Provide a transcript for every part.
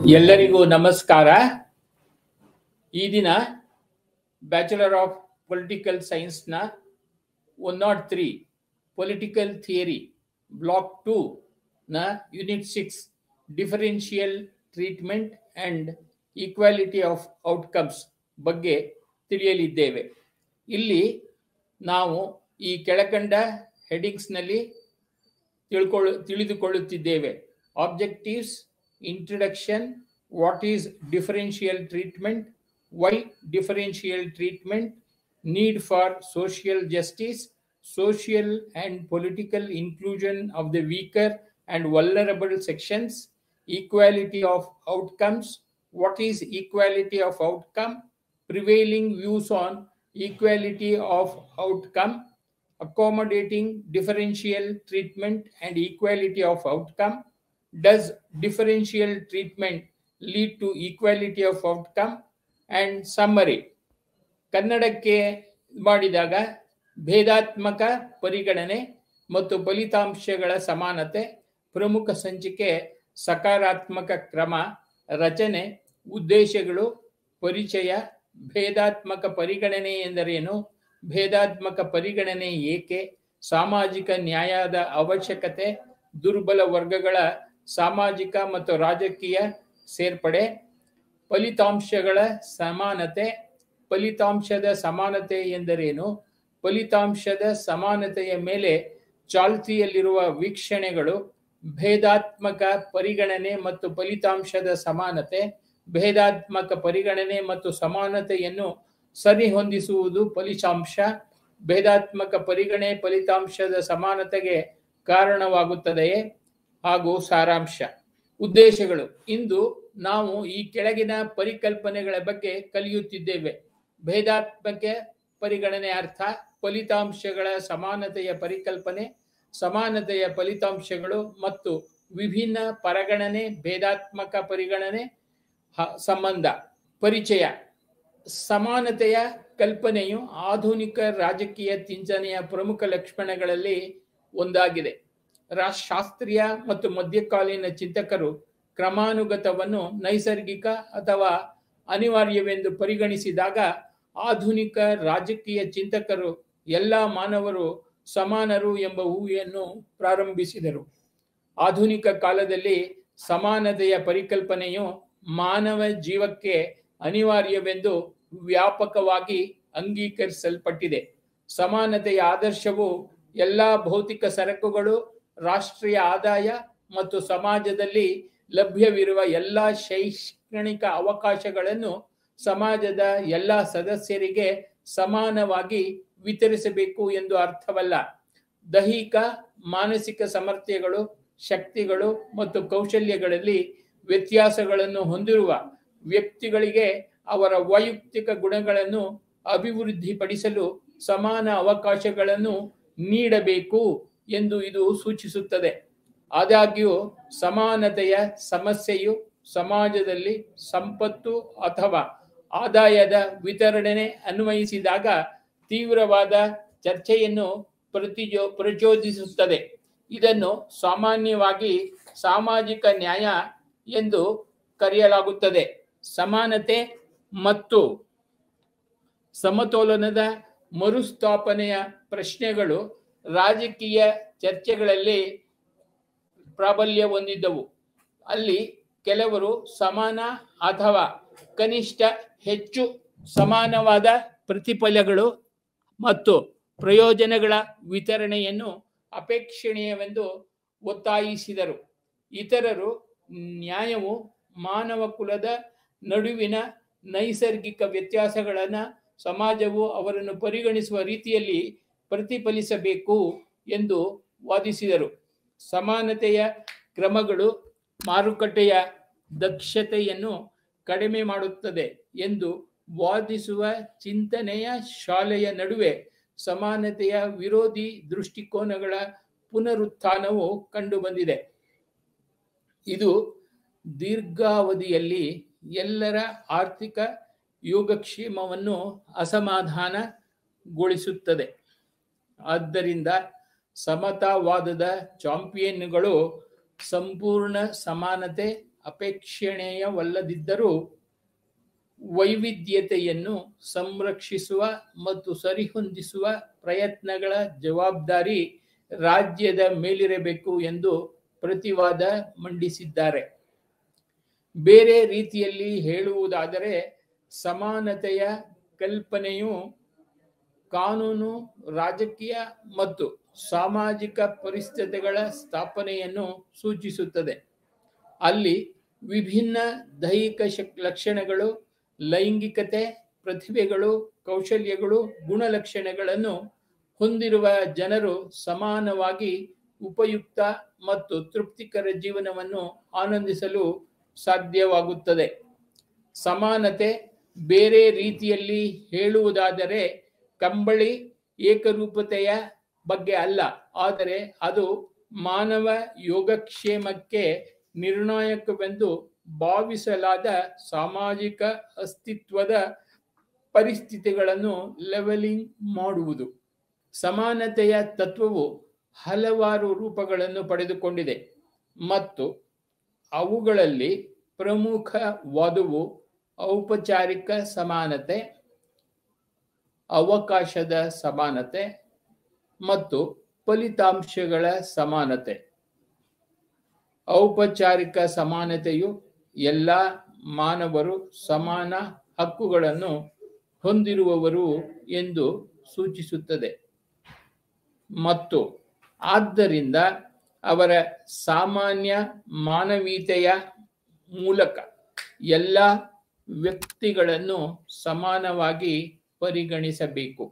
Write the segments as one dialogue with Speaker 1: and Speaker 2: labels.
Speaker 1: ಎಲ್ಲರಿಗೂ ನಮಸ್ಕಾರ ಈ ದಿನ ಬ್ಯಾಚುಲರ್ ಆಫ್ ಪೊಲಿಟಿಕಲ್ ಸೈನ್ಸ್ನ one naught three political theory block two ನ unit six differential treatment and equality of outcomes ಬಗ್ಗೆ ತಿಳಿಯಲಿದ್ದೇವೆ ಇಲ್ಲಿ ನಾವು ಈ ಕೆಳಕಂಡ ಹೆಡಿಂಗ್ಸ್ನಲ್ಲಿ ತಿಳ್ಕೊಳ್ಳು ತಿಳಿದುಕೊಳ್ಳುತ್ತಿದ್ದೇವೆ objectives introduction what is differential treatment why differential treatment need for social justice social and political inclusion of the weaker and vulnerable sections equality of outcomes what is equality of outcome prevailing views on equality of outcome, accommodating differential treatment and equality of outcome. Does differential treatment lead to equality of outcome? And summary. ಕನ್ನಡಕ್ಕೆ ಮಾಡಿದಾಗ ಭೇದಾತ್ಮಕ ಪರಿಗಣನೆ ಮತ್ತು ಫಲಿತಾಂಶಗಳ ಸಮಾನತೆ ಪ್ರಮುಖ ಸಂಚಿಕೆ ಸಕಾರಾತ್ಮಕ ಕ್ರಮ ರಚನೆ ಉದ್ದೇಶಗಳು ಪರಿಚಯ ಭೇದಾತ್ಮಕ ಪರಿಗಣನೆ ಎಂದರೇನು ಭೇದಾತ್ಮಕ ಪರಿಗಣನೆ ಏಕೆ ಸಾಮಾಜಿಕ ನ್ಯಾಯದ ಅವಶ್ಯಕತೆ ದುರ್ಬಲ ವರ್ಗಗಳ ಸಾಮಾಜಿಕ ಮತ್ತು ರಾಜಕೀಯ ಸೇರ್ಪಡೆ ಫಲಿತಾಂಶಗಳ ಸಮಾನತೆ ಫಲಿತಾಂಶದ ಸಮಾನತೆ ಎಂದರೇನು ಫಲಿತಾಂಶದ ಸಮಾನತೆಯ ಮೇಲೆ ಚಾಲ್ತಿಯಲ್ಲಿರುವ ವೀಕ್ಷಣೆಗಳು ಭೇದಾತ್ಮಕ ಪರಿಗಣನೆ ಮತ್ತು ಫಲಿತಾಂಶದ ಸಮಾನತೆ ಭೇದಾತ್ಮಕ ಪರಿಗಣನೆ ಮತ್ತು ಸಮಾನತೆಯನ್ನು ಸರಿಹೊಂದಿಸುವುದು ಫಲಿತಾಂಶ ಭೇದಾತ್ಮಕ ಪರಿಗಣನೆ ಫಲಿತಾಂಶದ ಸಮಾನತೆಗೆ ಕಾರಣವಾಗುತ್ತದೆಯೇ ಹಾಗೂ ಸಾರಾಂಶ ಉದ್ದೇಶಗಳು ಇಂದು ನಾವು ಈ ಕೆಳಗಿನ ಪರಿಕಲ್ಪನೆಗಳ ಬಗ್ಗೆ ಕಲಿಯುತ್ತಿದ್ದೇವೆ ಭೇದಾತ್ಮಕ ಪರಿಗಣನೆ ಅರ್ಥ ಫಲಿತಾಂಶಗಳ ಸಮಾನತೆಯ ಪರಿಕಲ್ಪನೆ ಸಮಾನತೆಯ ಫಲಿತಾಂಶಗಳು ಮತ್ತು ವಿಭಿನ್ನ ಪರಗಣನೆ ಭೇದಾತ್ಮಕ ಪರಿಗಣನೆ ಸಂಬಂಧ ಪರಿಚಯ ಸಮಾನತೆಯ ಕಲ್ಪನೆಯು ಆಧುನಿಕ ರಾಜಕೀಯ ಚಿಂತನೆಯ ಪ್ರಮುಖ ಲಕ್ಷಣಗಳಲ್ಲಿ ಒಂದಾಗಿದೆ ಶಾಸ್ತ್ರೀಯ ಮತ್ತು ಮಧ್ಯಕಾಲೀನ ಚಿಂತಕರು ಕ್ರಮಾನುಗತವನ್ನು ನೈಸರ್ಗಿಕ ಅಥವಾ ಅನಿವಾರ್ಯವೆಂದು ಪರಿಗಣಿಸಿದಾಗ ಆಧುನಿಕ ರಾಜಕೀಯ ಚಿಂತಕರು ಎಲ್ಲ ಮಾನವರು ಸಮಾನರು ಎಂಬ ಊಹೆಯನ್ನು ಪ್ರಾರಂಭಿಸಿದರು ಆಧುನಿಕ ಕಾಲದಲ್ಲಿ ಸಮಾನತೆಯ ಪರಿಕಲ್ಪನೆಯು ಮಾನವ ಜೀವಕ್ಕೆ ಅನಿವಾರ್ಯವೆಂದು ವ್ಯಾಪಕವಾಗಿ ಅಂಗೀಕರಿಸಲ್ಪಟ್ಟಿದೆ ಸಮಾನತೆಯ ಆದರ್ಶವು ಎಲ್ಲ ಭೌತಿಕ ಸರಕುಗಳು ರಾಷ್ಟ್ರೀಯ ಆದಾಯ ಮತ್ತು ಸಮಾಜದಲ್ಲಿ ಲಭ್ಯವಿರುವ ಎಲ್ಲ ಶೈಕ್ಷಣಿಕ ಅವಕಾಶಗಳನ್ನು ಸಮಾಜದ ಎಲ್ಲ ಸದಸ್ಯರಿಗೆ ಸಮಾನವಾಗಿ ವಿತರಿಸಬೇಕು ಎಂದು ಅರ್ಥವಲ್ಲ ದೈಹಿಕ ಮಾನಸಿಕ ಸಮರ್ಥ್ಯಗಳು ಶಕ್ತಿಗಳು ಮತ್ತು ಕೌಶಲ್ಯಗಳಲ್ಲಿ ವ್ಯತ್ಯಾಸಗಳನ್ನು ಹೊಂದಿರುವ ವ್ಯಕ್ತಿಗಳಿಗೆ ಅವರ ವೈಯಕ್ತಿಕ ಗುಣಗಳನ್ನು ಅಭಿವೃದ್ಧಿಪಡಿಸಲು ಸಮಾನ ಅವಕಾಶಗಳನ್ನು ನೀಡಬೇಕು ಎಂದು ಇದು ಸೂಚಿಸುತ್ತದೆ ಆದಾಗ್ಯೂ ಸಮಾನತೆಯ ಸಮಸ್ಯೆಯು ಸಮಾಜದಲ್ಲಿ ಸಂಪತ್ತು ಅಥವಾ ಆದಾಯದ ವಿತರಣೆ ಅನ್ವಯಿಸಿದಾಗ ತೀವ್ರವಾದ ಚರ್ಚೆಯನ್ನು ಪ್ರತಿಜೋ ಪ್ರಚೋದಿಸುತ್ತದೆ ಇದನ್ನು ಸಾಮಾನ್ಯವಾಗಿ ಸಾಮಾಜಿಕ ನ್ಯಾಯ ಎಂದು ಕರೆಯಲಾಗುತ್ತದೆ ಸಮಾನತೆ ಮತ್ತು ಸಮತೋಲನದ ಮರುಸ್ಥಾಪನೆಯ ಪ್ರಶ್ನೆಗಳು ರಾಜಕೀಯ ಚರ್ಚೆಗಳಲ್ಲಿ ಪ್ರಾಬಲ್ಯ ಹೊಂದಿದ್ದವು ಅಲ್ಲಿ ಕೆಲವರು ಸಮಾನ ಅಥವಾ ಕನಿಷ್ಠ ಹೆಚ್ಚು ಸಮಾನವಾದ ಪ್ರತಿಫಲಗಳು ಮತ್ತು ಪ್ರಯೋಜನಗಳ ವಿತರಣೆಯನ್ನು ಅಪೇಕ್ಷಣೀಯವೆಂದು ಒತ್ತಾಯಿಸಿದರು ಇತರರು ನ್ಯಾಯವು ಮಾನವ ಕುಲದ ನಡುವಿನ ನೈಸರ್ಗಿಕ ವ್ಯತ್ಯಾಸಗಳನ್ನು ಸಮಾಜವು ಅವರನ್ನು ಪರಿಗಣಿಸುವ ರೀತಿಯಲ್ಲಿ ಪ್ರತಿಫಲಿಸಬೇಕು ಎಂದು ವಾದಿಸಿದರು ಸಮಾನತೆಯ ಕ್ರಮಗಳು ಮಾರುಕಟ್ಟೆಯ ದಕ್ಷತೆಯನ್ನು ಕಡಿಮೆ ಮಾಡುತ್ತದೆ ಎಂದು ವಾದಿಸುವ ಚಿಂತನೆಯ ಶಾಲೆಯ ನಡುವೆ ಸಮಾನತೆಯ ವಿರೋಧಿ ದೃಷ್ಟಿಕೋನಗಳ ಪುನರುತ್ಥಾನವು ಕಂಡುಬಂದಿದೆ ಇದು ದೀರ್ಘಾವಧಿಯಲ್ಲಿ ಎಲ್ಲರ ಆರ್ಥಿಕ ಯೋಗಕ್ಷೇಮವನ್ನು ಅಸಮಾಧಾನಗೊಳಿಸುತ್ತದೆ ಆದ್ದರಿಂದ ಸಮತಾವಾದದ ಚಾಂಪಿಯನ್ಗಳು ಸಂಪೂರ್ಣ ಸಮಾನತೆ ಅಪೇಕ್ಷಣೀಯವಲ್ಲದಿದ್ದರೂ ವೈವಿಧ್ಯತೆಯನ್ನು ಸಂರಕ್ಷಿಸುವ ಮತ್ತು ಸರಿಹೊಂದಿಸುವ ಪ್ರಯತ್ನಗಳ ಜವಾಬ್ದಾರಿ ರಾಜ್ಯದ ಮೇಲಿರಬೇಕು ಎಂದು ಪ್ರತಿವಾದ ಮಂಡಿಸಿದ್ದಾರೆ ಬೇರೆ ರೀತಿಯಲ್ಲಿ ಹೇಳುವುದಾದರೆ ಸಮಾನತೆಯ ಕಲ್ಪನೆಯು ಕಾನೂನು ರಾಜಕೀಯ ಮತ್ತು ಸಾಮಾಜಿಕ ಪರಿಸ್ಥಿತಿಗಳ ಸ್ಥಾಪನೆಯನ್ನು ಸೂಚಿಸುತ್ತದೆ ಅಲ್ಲಿ ವಿಭಿನ್ನ ದೈಹಿಕ ಶಕ್ ಲಕ್ಷಣಗಳು ಲೈಂಗಿಕತೆ ಪ್ರತಿಭೆಗಳು ಕೌಶಲ್ಯಗಳು ಗುಣಲಕ್ಷಣಗಳನ್ನು ಹೊಂದಿರುವ ಜನರು ಸಮಾನವಾಗಿ ಉಪಯುಕ್ತ ಮತ್ತು ತೃಪ್ತಿಕರ ಜೀವನವನ್ನು ಆನಂದಿಸಲು ಸಾಧ್ಯವಾಗುತ್ತದೆ ಸಮಾನತೆ ಬೇರೆ ರೀತಿಯಲ್ಲಿ ಹೇಳುವುದಾದರೆ ಕಂಬಳಿ ಏಕರೂಪತೆಯ ಬಗ್ಗೆ ಅಲ್ಲ ಆದರೆ ಅದು ಮಾನವ ಯೋಗಕ್ಷೇಮಕ್ಕೆ ನಿರ್ಣಾಯಕವೆಂದು ಭಾವಿಸಲಾದ ಸಾಮಾಜಿಕ ಅಸ್ತಿತ್ವದ ಪರಿಸ್ಥಿತಿಗಳನ್ನು ಲೆವೆಲಿಂಗ್ ಮಾಡುವುದು ಸಮಾನತೆಯ ತತ್ವವು ಹಲವಾರು ರೂಪಗಳನ್ನು ಪಡೆದುಕೊಂಡಿದೆ ಮತ್ತು ಅವುಗಳಲ್ಲಿ ಪ್ರಮುಖವಾದುವು ಔಪಚಾರಿಕ ಸಮಾನತೆ ಅವಕಾಶದ ಸಮಾನತೆ ಮತ್ತು ಫಲಿತಾಂಶಗಳ ಸಮಾನತೆ ಔಪಚಾರಿಕ ಸಮಾನತೆಯು ಎಲ್ಲ ಮಾನವರು ಸಮಾನ ಹಕ್ಕುಗಳನ್ನು ಹೊಂದಿರುವವರು ಎಂದು ಸೂಚಿಸುತ್ತದೆ ಮತ್ತು ಆದ್ದರಿಂದ ಅವರ ಸಾಮಾನ್ಯ ಮಾನವೀಯತೆಯ ಮೂಲಕ ಎಲ್ಲ ವ್ಯಕ್ತಿಗಳನ್ನು ಸಮಾನವಾಗಿ ಪರಿಗಣಿಸಬೇಕು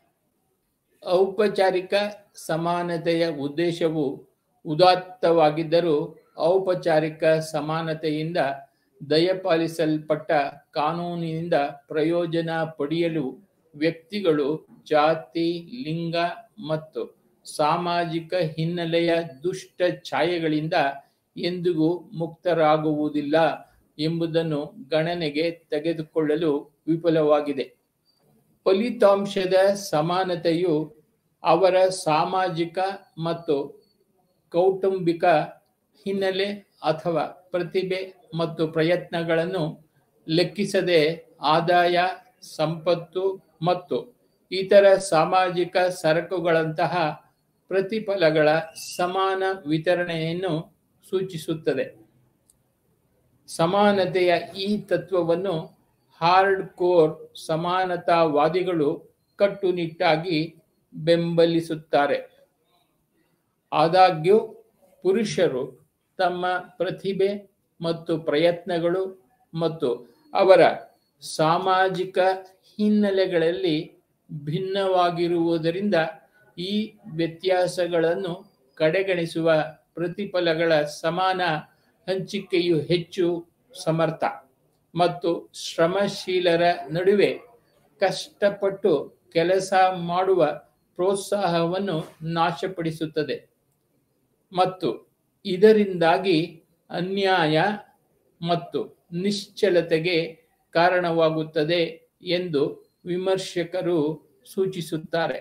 Speaker 1: ಔಪಚಾರಿಕ ಸಮಾನತೆಯ ಉದ್ದೇಶವು ಉದಾತ್ತವಾಗಿದ್ದರೂ ಔಪಚಾರಿಕ ಸಮಾನತೆಯಿಂದ ದಯಪಾಲಿಸಲ್ಪಟ್ಟ ಕಾನೂನಿನಿಂದ ಪ್ರಯೋಜನ ಪಡೆಯಲು ವ್ಯಕ್ತಿಗಳು ಜಾತಿ ಲಿಂಗ ಮತ್ತು ಸಾಮಾಜಿಕ ಹಿನ್ನೆಲೆಯ ದುಷ್ಟ ಛಾಯೆಗಳಿಂದ ಎಂದಿಗೂ ಮುಕ್ತರಾಗುವುದಿಲ್ಲ ಎಂಬುದನ್ನು ಗಣನೆಗೆ ತೆಗೆದುಕೊಳ್ಳಲು ವಿಫಲವಾಗಿದೆ ಫಲಿತಾಂಶದ ಸಮಾನತೆಯು ಅವರ ಸಾಮಾಜಿಕ ಮತ್ತು ಕೌಟುಂಬಿಕ ಹಿನ್ನೆಲೆ ಅಥವಾ ಪ್ರತಿಭೆ ಮತ್ತು ಪ್ರಯತ್ನಗಳನ್ನು ಲೆಕ್ಕಿಸದೆ ಆದಾಯ ಸಂಪತ್ತು ಮತ್ತು ಇತರ ಸಾಮಾಜಿಕ ಸರಕುಗಳಂತಹ ಪ್ರತಿಫಲಗಳ ಸಮಾನ ವಿತರಣೆಯನ್ನು ಸೂಚಿಸುತ್ತದೆ ಸಮಾನತೆಯ ಈ ತತ್ವವನ್ನು ಹಾರ್ಡ್ ಕೋರ್ ಸಮಾನತಾವಾದಿಗಳು ಕಟ್ಟುನಿಟ್ಟಾಗಿ ಬೆಂಬಲಿಸುತ್ತಾರೆ ಆದಾಗ್ಯೂ ಪುರುಷರು ತಮ್ಮ ಪ್ರತಿಭೆ ಮತ್ತು ಪ್ರಯತ್ನಗಳು ಮತ್ತು ಅವರ ಸಾಮಾಜಿಕ ಹಿನ್ನೆಲೆಗಳಲ್ಲಿ ಭಿನ್ನವಾಗಿರುವುದರಿಂದ ಈ ವ್ಯತ್ಯಾಸಗಳನ್ನು ಕಡೆಗಣಿಸುವ ಪ್ರತಿಫಲಗಳ ಸಮಾನ ಹಂಚಿಕೆಯು ಹೆಚ್ಚು ಸಮರ್ಥ ಮತ್ತು ಶ್ರಮಶೀಲರ ನಡುವೆ ಕಷ್ಟಪಟ್ಟು ಕೆಲಸ ಮಾಡುವ ಪ್ರೋತ್ಸಾಹವನ್ನು ನಾಶಪಡಿಸುತ್ತದೆ ಮತ್ತು ಇದರಿಂದಾಗಿ ಅನ್ಯಾಯ ಮತ್ತು ನಿಶ್ಚಲತೆಗೆ ಕಾರಣವಾಗುತ್ತದೆ ಎಂದು ವಿಮರ್ಶಕರು ಸೂಚಿಸುತ್ತಾರೆ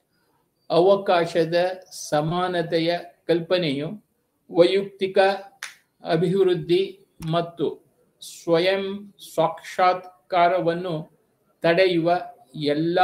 Speaker 1: ಅವಕಾಶದ ಸಮಾನತೆಯ ಕಲ್ಪನೆಯು ವೈಯಕ್ತಿಕ ಅಭಿವೃದ್ಧಿ ಮತ್ತು ಸ್ವಯಂ ಸಾಕ್ಷಾತ್ಕಾರವನ್ನು ತಡೆಯುವ ಎಲ್ಲ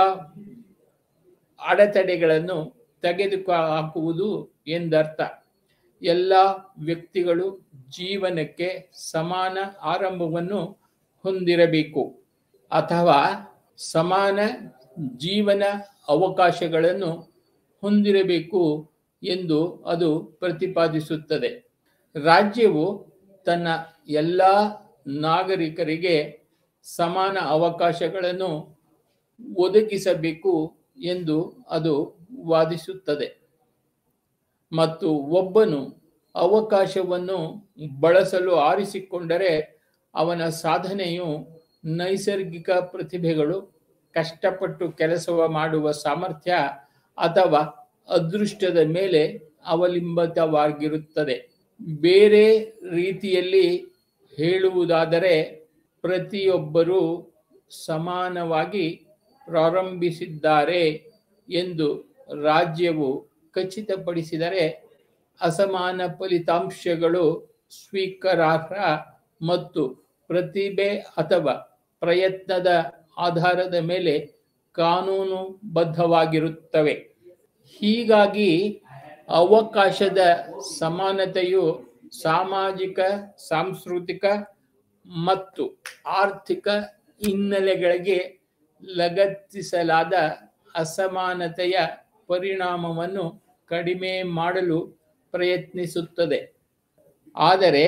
Speaker 1: ಅಡೆತಡೆಗಳನ್ನು ತೆಗೆದುಹಾಕುವುದು ಎಂದರ್ಥ ಎಲ್ಲ ವ್ಯಕ್ತಿಗಳು ಜೀವನಕ್ಕೆ ಸಮಾನ ಆರಂಭವನ್ನು ಹೊಂದಿರಬೇಕು ಅಥವಾ ಸಮಾನ ಜೀವನ ಅವಕಾಶಗಳನ್ನು ಹೊಂದಿರಬೇಕು ಎಂದು ಅದು ಪ್ರತಿಪಾದಿಸುತ್ತದೆ ರಾಜ್ಯವು ತನ್ನ ಎಲ್ಲ ನಾಗರಿಕರಿಗೆ ಸಮಾನ ಅವಕಾಶಗಳನ್ನು ಒದಗಿಸಬೇಕು ಎಂದು ಅದು ವಾದಿಸುತ್ತದೆ ಮತ್ತು ಒಬ್ಬನು ಅವಕಾಶವನ್ನು ಬಳಸಲು ಆರಿಸಿಕೊಂಡರೆ ಅವನ ಸಾಧನೆಯು ನೈಸರ್ಗಿಕ ಪ್ರತಿಭೆಗಳು ಕಷ್ಟಪಟ್ಟು ಕೆಲಸ ಮಾಡುವ ಸಾಮರ್ಥ್ಯ ಅಥವಾ ಅದೃಷ್ಟದ ಮೇಲೆ ಅವಲಂಬಿತವಾಗಿರುತ್ತದೆ ಬೇರೆ ರೀತಿಯಲ್ಲಿ ಹೇಳುವುದಾದರೆ ಪ್ರತಿಯೊಬ್ಬರೂ ಸಮಾನವಾಗಿ ಪ್ರಾರಂಭಿಸಿದ್ದಾರೆ ಎಂದು ರಾಜ್ಯವು ಖಚಿತಪಡಿಸಿದರೆ ಅಸಮಾನ ಫಲಿತಾಂಶಗಳು ಸ್ವೀಕಾರಾರ್ಹ ಮತ್ತು ಪ್ರತಿಭೆ ಅಥವಾ ಪ್ರಯತ್ನದ ಆಧಾರದ ಮೇಲೆ ಕಾನೂನುಬದ್ಧವಾಗಿರುತ್ತವೆ ಹೀಗಾಗಿ ಅವಕಾಶದ ಸಮಾನತೆಯು ಸಾಮಾಜಿಕ ಸಾಂಸ್ಕೃತಿಕ ಮತ್ತು ಆರ್ಥಿಕ ಹಿನ್ನೆಲೆಗಳಿಗೆ ಲಗತ್ತಿಸಲಾದ ಅಸಮಾನತೆಯ ಪರಿಣಾಮವನ್ನು ಕಡಿಮೆ ಮಾಡಲು ಪ್ರಯತ್ನಿಸುತ್ತದೆ ಆದರೆ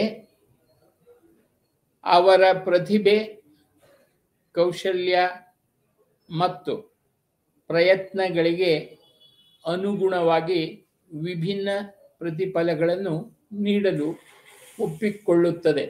Speaker 1: ಅವರ ಪ್ರತಿಭೆ ಕೌಶಲ್ಯ ಮತ್ತು ಪ್ರಯತ್ನಗಳಿಗೆ ಅನುಗುಣವಾಗಿ ವಿಭಿನ್ನ ಪ್ರತಿಫಲಗಳನ್ನು ನೀಡಲು ಒಪ್ಪಿಕೊಳ್ಳುತ್ತದೆ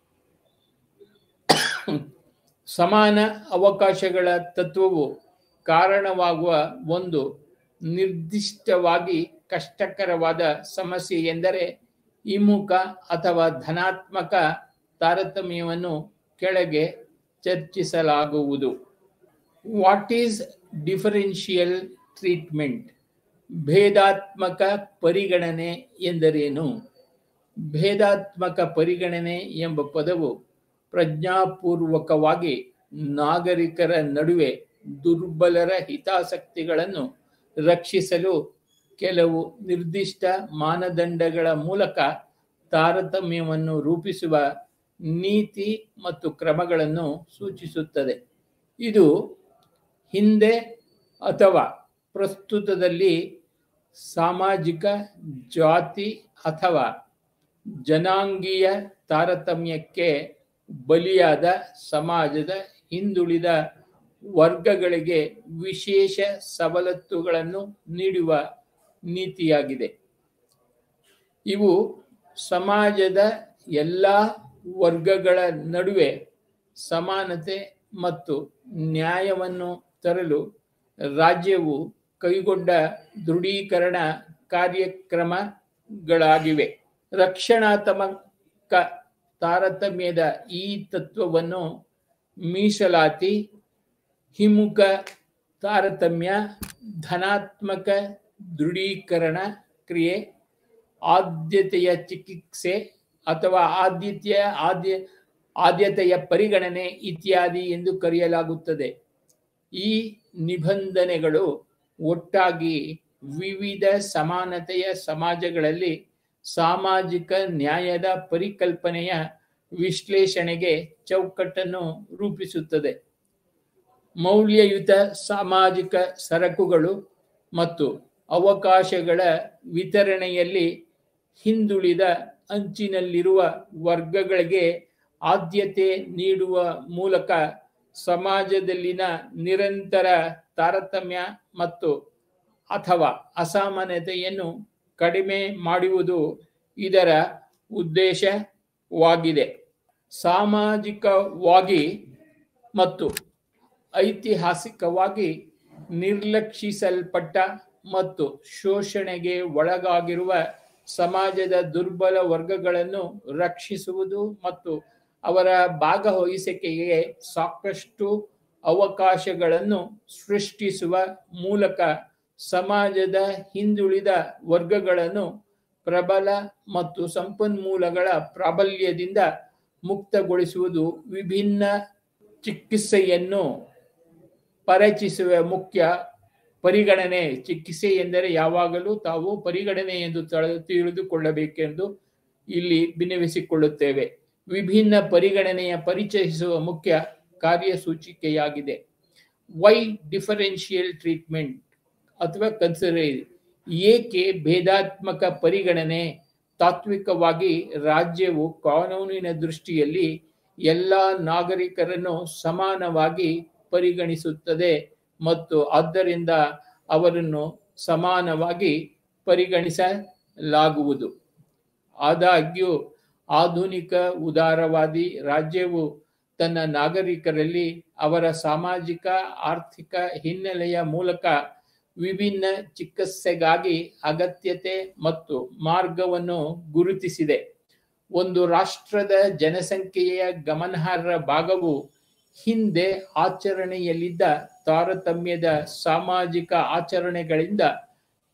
Speaker 1: ಸಮಾನ ಅವಕಾಶಗಳ ತತ್ವವು ಕಾರಣವಾಗುವ ಒಂದು ನಿರ್ದಿಷ್ಟವಾಗಿ ಕಷ್ಟಕರವಾದ ಸಮಸ್ಯೆ ಎಂದರೆ ಹಿಮ್ಮುಖ ಅಥವಾ ಧನಾತ್ಮಕ ತಾರತಮ್ಯವನ್ನು ಕೆಳಗೆ ಚರ್ಚಿಸಲಾಗುವುದು ವಾಟ್ ಈಸ್ ಡಿಫರೆನ್ಷಿಯಲ್ ಟ್ರೀಟ್ಮೆಂಟ್ ಭೇದಾತ್ಮಕ ಪರಿಗಣನೆ ಎಂದರೇನು ಭೇದಾತ್ಮಕ ಪರಿಗಣನೆ ಎಂಬ ಪದವು ಪ್ರಜ್ಞಾಪೂರ್ವಕವಾಗಿ ನಾಗರಿಕರ ನಡುವೆ ದುರ್ಬಲರ ಹಿತಾಸಕ್ತಿಗಳನ್ನು ರಕ್ಷಿಸಲು ಕೆಲವು ನಿರ್ದಿಷ್ಟ ಮಾನದಂಡಗಳ ಮೂಲಕ ತಾರತಮ್ಯವನ್ನು ರೂಪಿಸುವ ನೀತಿ ಮತ್ತು ಕ್ರಮಗಳನ್ನು ಸೂಚಿಸುತ್ತದೆ ಇದು ಹಿಂದೆ ಅಥವಾ ಪ್ರಸ್ತುತದಲ್ಲಿ ಸಾಮಾಜಿಕ ಜಾತಿ ಅಥವಾ ಜನಾಂಗೀಯ ತಾರತಮ್ಯಕ್ಕೆ ಬಲಿಯಾದ ಸಮಾಜದ ಹಿಂದುಳಿದ ವರ್ಗಗಳಿಗೆ ವಿಶೇಷ ಸವಲತ್ತುಗಳನ್ನು ನೀಡುವ ನೀತಿಯಾಗಿದೆ ಇವು ಸಮಾಜದ ಎಲ್ಲ ವರ್ಗಗಳ ನಡುವೆ ಸಮಾನತೆ ಮತ್ತು ನ್ಯಾಯವನ್ನು ತರಲು ರಾಜ್ಯವು ಕೈಗೊಂಡ ದೃಢೀಕರಣ ಕಾರ್ಯಕ್ರಮಗಳಾಗಿವೆ ರಕ್ಷಣಾತ್ಮಕ ತಾರತಮ್ಯದ ಈ ತತ್ವವನ್ನು ಮೀಸಲಾತಿ ಹಿಮ್ಮುಖ ತಾರತಮ್ಯ ಧನಾತ್ಮಕ ದೃಢೀಕರಣ ಕ್ರಿಯೆ ಆದ್ಯತೆಯ ಚಿಕಿತ್ಸೆ ಅಥವಾ ಆದ್ಯತೆಯ ಆದ್ಯ ಆದ್ಯತೆಯ ಪರಿಗಣನೆ ಇತ್ಯಾದಿ ಎಂದು ಕರೆಯಲಾಗುತ್ತದೆ ಈ ನಿಬಂಧನೆಗಳು ಒಟ್ಟಾಗಿ ವಿವಿಧ ಸಮಾನತೆಯ ಸಮಾಜಗಳಲ್ಲಿ ಸಾಮಾಜಿಕ ನ್ಯಾಯದ ಪರಿಕಲ್ಪನೆಯ ವಿಶ್ಲೇಷಣೆಗೆ ಚೌಕಟ್ಟನ್ನು ರೂಪಿಸುತ್ತದೆ ಮೌಲ್ಯಯುತ ಸಾಮಾಜಿಕ ಸರಕುಗಳು ಮತ್ತು ಅವಕಾಶಗಳ ವಿತರಣೆಯಲ್ಲಿ ಹಿಂದುಳಿದ ಅಂಚಿನಲ್ಲಿರುವ ವರ್ಗಗಳಿಗೆ ಆದ್ಯತೆ ನೀಡುವ ಮೂಲಕ ಸಮಾಜದಲ್ಲಿನ ನಿರಂತರ ತಾರತಮ್ಯ ಮತ್ತು ಅಥವಾ ಅಸಮಾನತೆಯನ್ನು ಕಡಿಮೆ ಮಾಡುವುದು ಇದರ ಉದ್ದೇಶವಾಗಿದೆ ಸಾಮಾಜಿಕವಾಗಿ ಮತ್ತು ಐತಿಹಾಸಿಕವಾಗಿ ನಿರ್ಲಕ್ಷಿಸಲ್ಪಟ್ಟ ಮತ್ತು ಶೋಷಣೆಗೆ ಒಳಗಾಗಿರುವ ಸಮಾಜದ ದುರ್ಬಲ ವರ್ಗಗಳನ್ನು ರಕ್ಷಿಸುವುದು ಮತ್ತು ಅವರ ಭಾಗವಹಿಸಿಕೆಗೆ ಸಾಕಷ್ಟು ಅವಕಾಶಗಳನ್ನು ಸೃಷ್ಟಿಸುವ ಮೂಲಕ ಸಮಾಜದ ಹಿಂದುಳಿದ ವರ್ಗಗಳನ್ನು ಪ್ರಬಲ ಮತ್ತು ಸಂಪನ್ಮೂಲಗಳ ಪ್ರಾಬಲ್ಯದಿಂದ ಮುಕ್ತಗೊಳಿಸುವುದು ವಿಭಿನ್ನ ಚಿಕಿತ್ಸೆಯನ್ನು ಪರಿಚಯಿಸುವ ಮುಖ್ಯ ಪರಿಗಣನೆ ಚಿಕಿತ್ಸೆ ಎಂದರೆ ಯಾವಾಗಲೂ ತಾವು ಪರಿಗಣನೆ ಎಂದು ತಿಳಿದುಕೊಳ್ಳಬೇಕೆಂದು ಇಲ್ಲಿ ವಿನವಿಸಿಕೊಳ್ಳುತ್ತೇವೆ ವಿಭಿನ್ನ ಪರಿಗಣನೆಯ ಪರಿಚಯಿಸುವ ಮುಖ್ಯ ಕಾರ್ಯಸೂಚಿಕೆಯಾಗಿದೆ ವೈ ಡಿಫರೆನ್ಷಿಯಲ್ ಟ್ರೀಟ್ಮೆಂಟ್ ಅಥವಾ ಕನ್ಸಿಡರ್ ಏಕೆ ಭೇದಾತ್ಮಕ ಪರಿಗಣನೆ ತಾತ್ವಿಕವಾಗಿ ರಾಜ್ಯವು ಕಾನೂನಿನ ದೃಷ್ಟಿಯಲ್ಲಿ ಎಲ್ಲ ನಾಗರಿಕರನ್ನು ಸಮಾನವಾಗಿ ಪರಿಗಣಿಸುತ್ತದೆ ಮತ್ತು ಆದ್ದರಿಂದ ಅವರನ್ನು ಸಮಾನವಾಗಿ ಪರಿಗಣಿಸಲಾಗುವುದು ಆದಾಗ್ಯೂ ಆಧುನಿಕ ಉದಾರವಾದಿ ರಾಜ್ಯವು ತನ್ನ ನಾಗರಿಕರಲ್ಲಿ ಅವರ ಸಾಮಾಜಿಕ ಆರ್ಥಿಕ ಹಿನ್ನೆಲೆಯ ಮೂಲಕ ವಿಭಿನ್ನ ಚಿಕಿತ್ಸೆಗಾಗಿ ಅಗತ್ಯತೆ ಮತ್ತು ಮಾರ್ಗವನ್ನು ಗುರುತಿಸಿದೆ ಒಂದು ರಾಷ್ಟ್ರದ ಜನಸಂಖ್ಯೆಯ ಗಮನಾರ್ಹ ಭಾಗವು ಹಿಂದೆ ಆಚರಣೆಯಲ್ಲಿದ್ದ ತಾರತಮ್ಯದ ಸಾಮಾಜಿಕ ಆಚರಣೆಗಳಿಂದ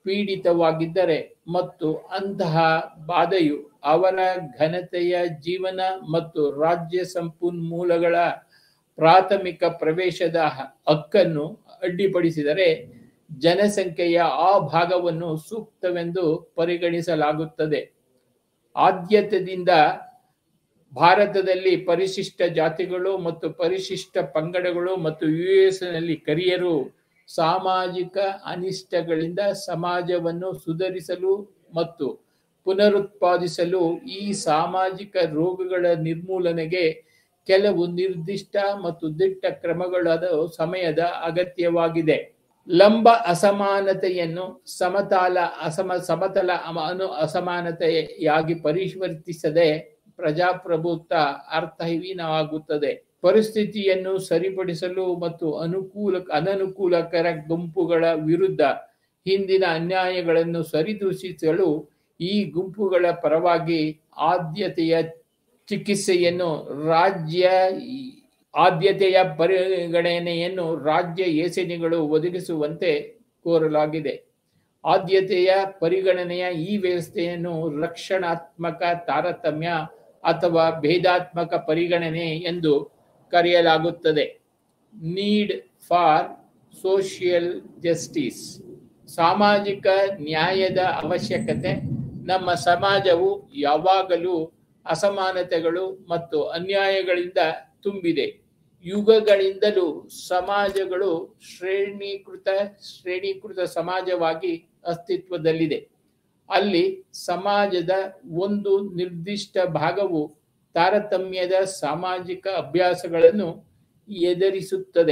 Speaker 1: ಪೀಡಿತವಾಗಿದ್ದರೆ ಮತ್ತು ಅಂತಹ ಬಾಧೆಯು ಅವರ ಘನತೆಯ ಜೀವನ ಮತ್ತು ರಾಜ್ಯ ಸಂಪನ್ಮೂಲಗಳ ಪ್ರಾಥಮಿಕ ಪ್ರವೇಶದ ಹಕ್ಕನ್ನು ಅಡ್ಡಿಪಡಿಸಿದರೆ ಜನಸಂಖ್ಯೆಯ ಆ ಭಾಗವನ್ನು ಸೂಕ್ತವೆಂದು ಪರಿಗಣಿಸಲಾಗುತ್ತದೆ ಆದ್ಯತೆಯಿಂದ ಭಾರತದಲ್ಲಿ ಪರಿಶಿಷ್ಟ ಜಾತಿಗಳು ಮತ್ತು ಪರಿಶಿಷ್ಟ ಪಂಗಡಗಳು ಮತ್ತು ಯುಎಸ್ನಲ್ಲಿ ಕರಿಯರು ಸಾಮಾಜಿಕ ಅನಿಷ್ಟಗಳಿಂದ ಸಮಾಜವನ್ನು ಸುಧಾರಿಸಲು ಮತ್ತು ಪುನರುತ್ಪಾದಿಸಲು ಈ ಸಾಮಾಜಿಕ ರೋಗಗಳ ನಿರ್ಮೂಲನೆಗೆ ಕೆಲವು ನಿರ್ದಿಷ್ಟ ಮತ್ತು ದಿಟ್ಟ ಕ್ರಮಗಳಾದ ಸಮಯದ ಅಗತ್ಯವಾಗಿದೆ ಲಂಬ ಅಸಮಾನತೆಯನ್ನು ಸಮತಾಲ ಅಸಮ ಸಮತಲ ಅನು ಅಸಮಾನತೆಯಾಗಿ ಪರಿವರ್ತಿಸದೆ ಪ್ರಜಾಪ್ರಭುತ್ವ ಅರ್ಥಹೀನವಾಗುತ್ತದೆ ಪರಿಸ್ಥಿತಿಯನ್ನು ಸರಿಪಡಿಸಲು ಮತ್ತು ಅನುಕೂಲ ಅನನುಕೂಲಕರ ಗುಂಪುಗಳ ವಿರುದ್ಧ ಹಿಂದಿನ ಅನ್ಯಾಯಗಳನ್ನು ಸರಿದೂಷಿಸಲು ಈ ಗುಂಪುಗಳ ಪರವಾಗಿ ಆದ್ಯತೆಯ ಚಿಕಿತ್ಸೆಯನ್ನು ರಾಜ್ಯ ಆದ್ಯತೆಯ ಪರಿಗಣನೆಯನ್ನು ರಾಜ್ಯ ಏಸೆನಿಗಳು ಒದಗಿಸುವಂತೆ ಕೋರಲಾಗಿದೆ ಆದ್ಯತೆಯ ಪರಿಗಣನೆಯ ಈ ವ್ಯವಸ್ಥೆಯನ್ನು ರಕ್ಷಣಾತ್ಮಕ ತಾರತಮ್ಯ ಅಥವಾ ಭೇದಾತ್ಮಕ ಪರಿಗಣನೆ ಎಂದು ಕರೆಯಲಾಗುತ್ತದೆ ನೀಡ್ ಫಾರ್ ಸೋಷಿಯಲ್ ಜಸ್ಟಿಸ್ ಸಾಮಾಜಿಕ ನ್ಯಾಯದ ಅವಶ್ಯಕತೆ ನಮ್ಮ ಸಮಾಜವು ಯಾವಾಗಲೂ ಅಸಮಾನತೆಗಳು ಮತ್ತು ಅನ್ಯಾಯಗಳಿಂದ ತುಂಬಿದೆ ಯುಗಗಳಿಂದಲೂ ಸಮಾಜಗಳು ಶ್ರೇಣೀಕೃತ ಶ್ರೇಣೀಕೃತ ಸಮಾಜವಾಗಿ ಅಸ್ತಿತ್ವದಲ್ಲಿದೆ ಅಲ್ಲಿ ಸಮಾಜದ ಒಂದು ನಿರ್ದಿಷ್ಟ ಭಾಗವು ತಾರತಮ್ಯದ ಸಾಮಾಜಿಕ ಅಭ್ಯಾಸಗಳನ್ನು ಎದುರಿಸುತ್ತದೆ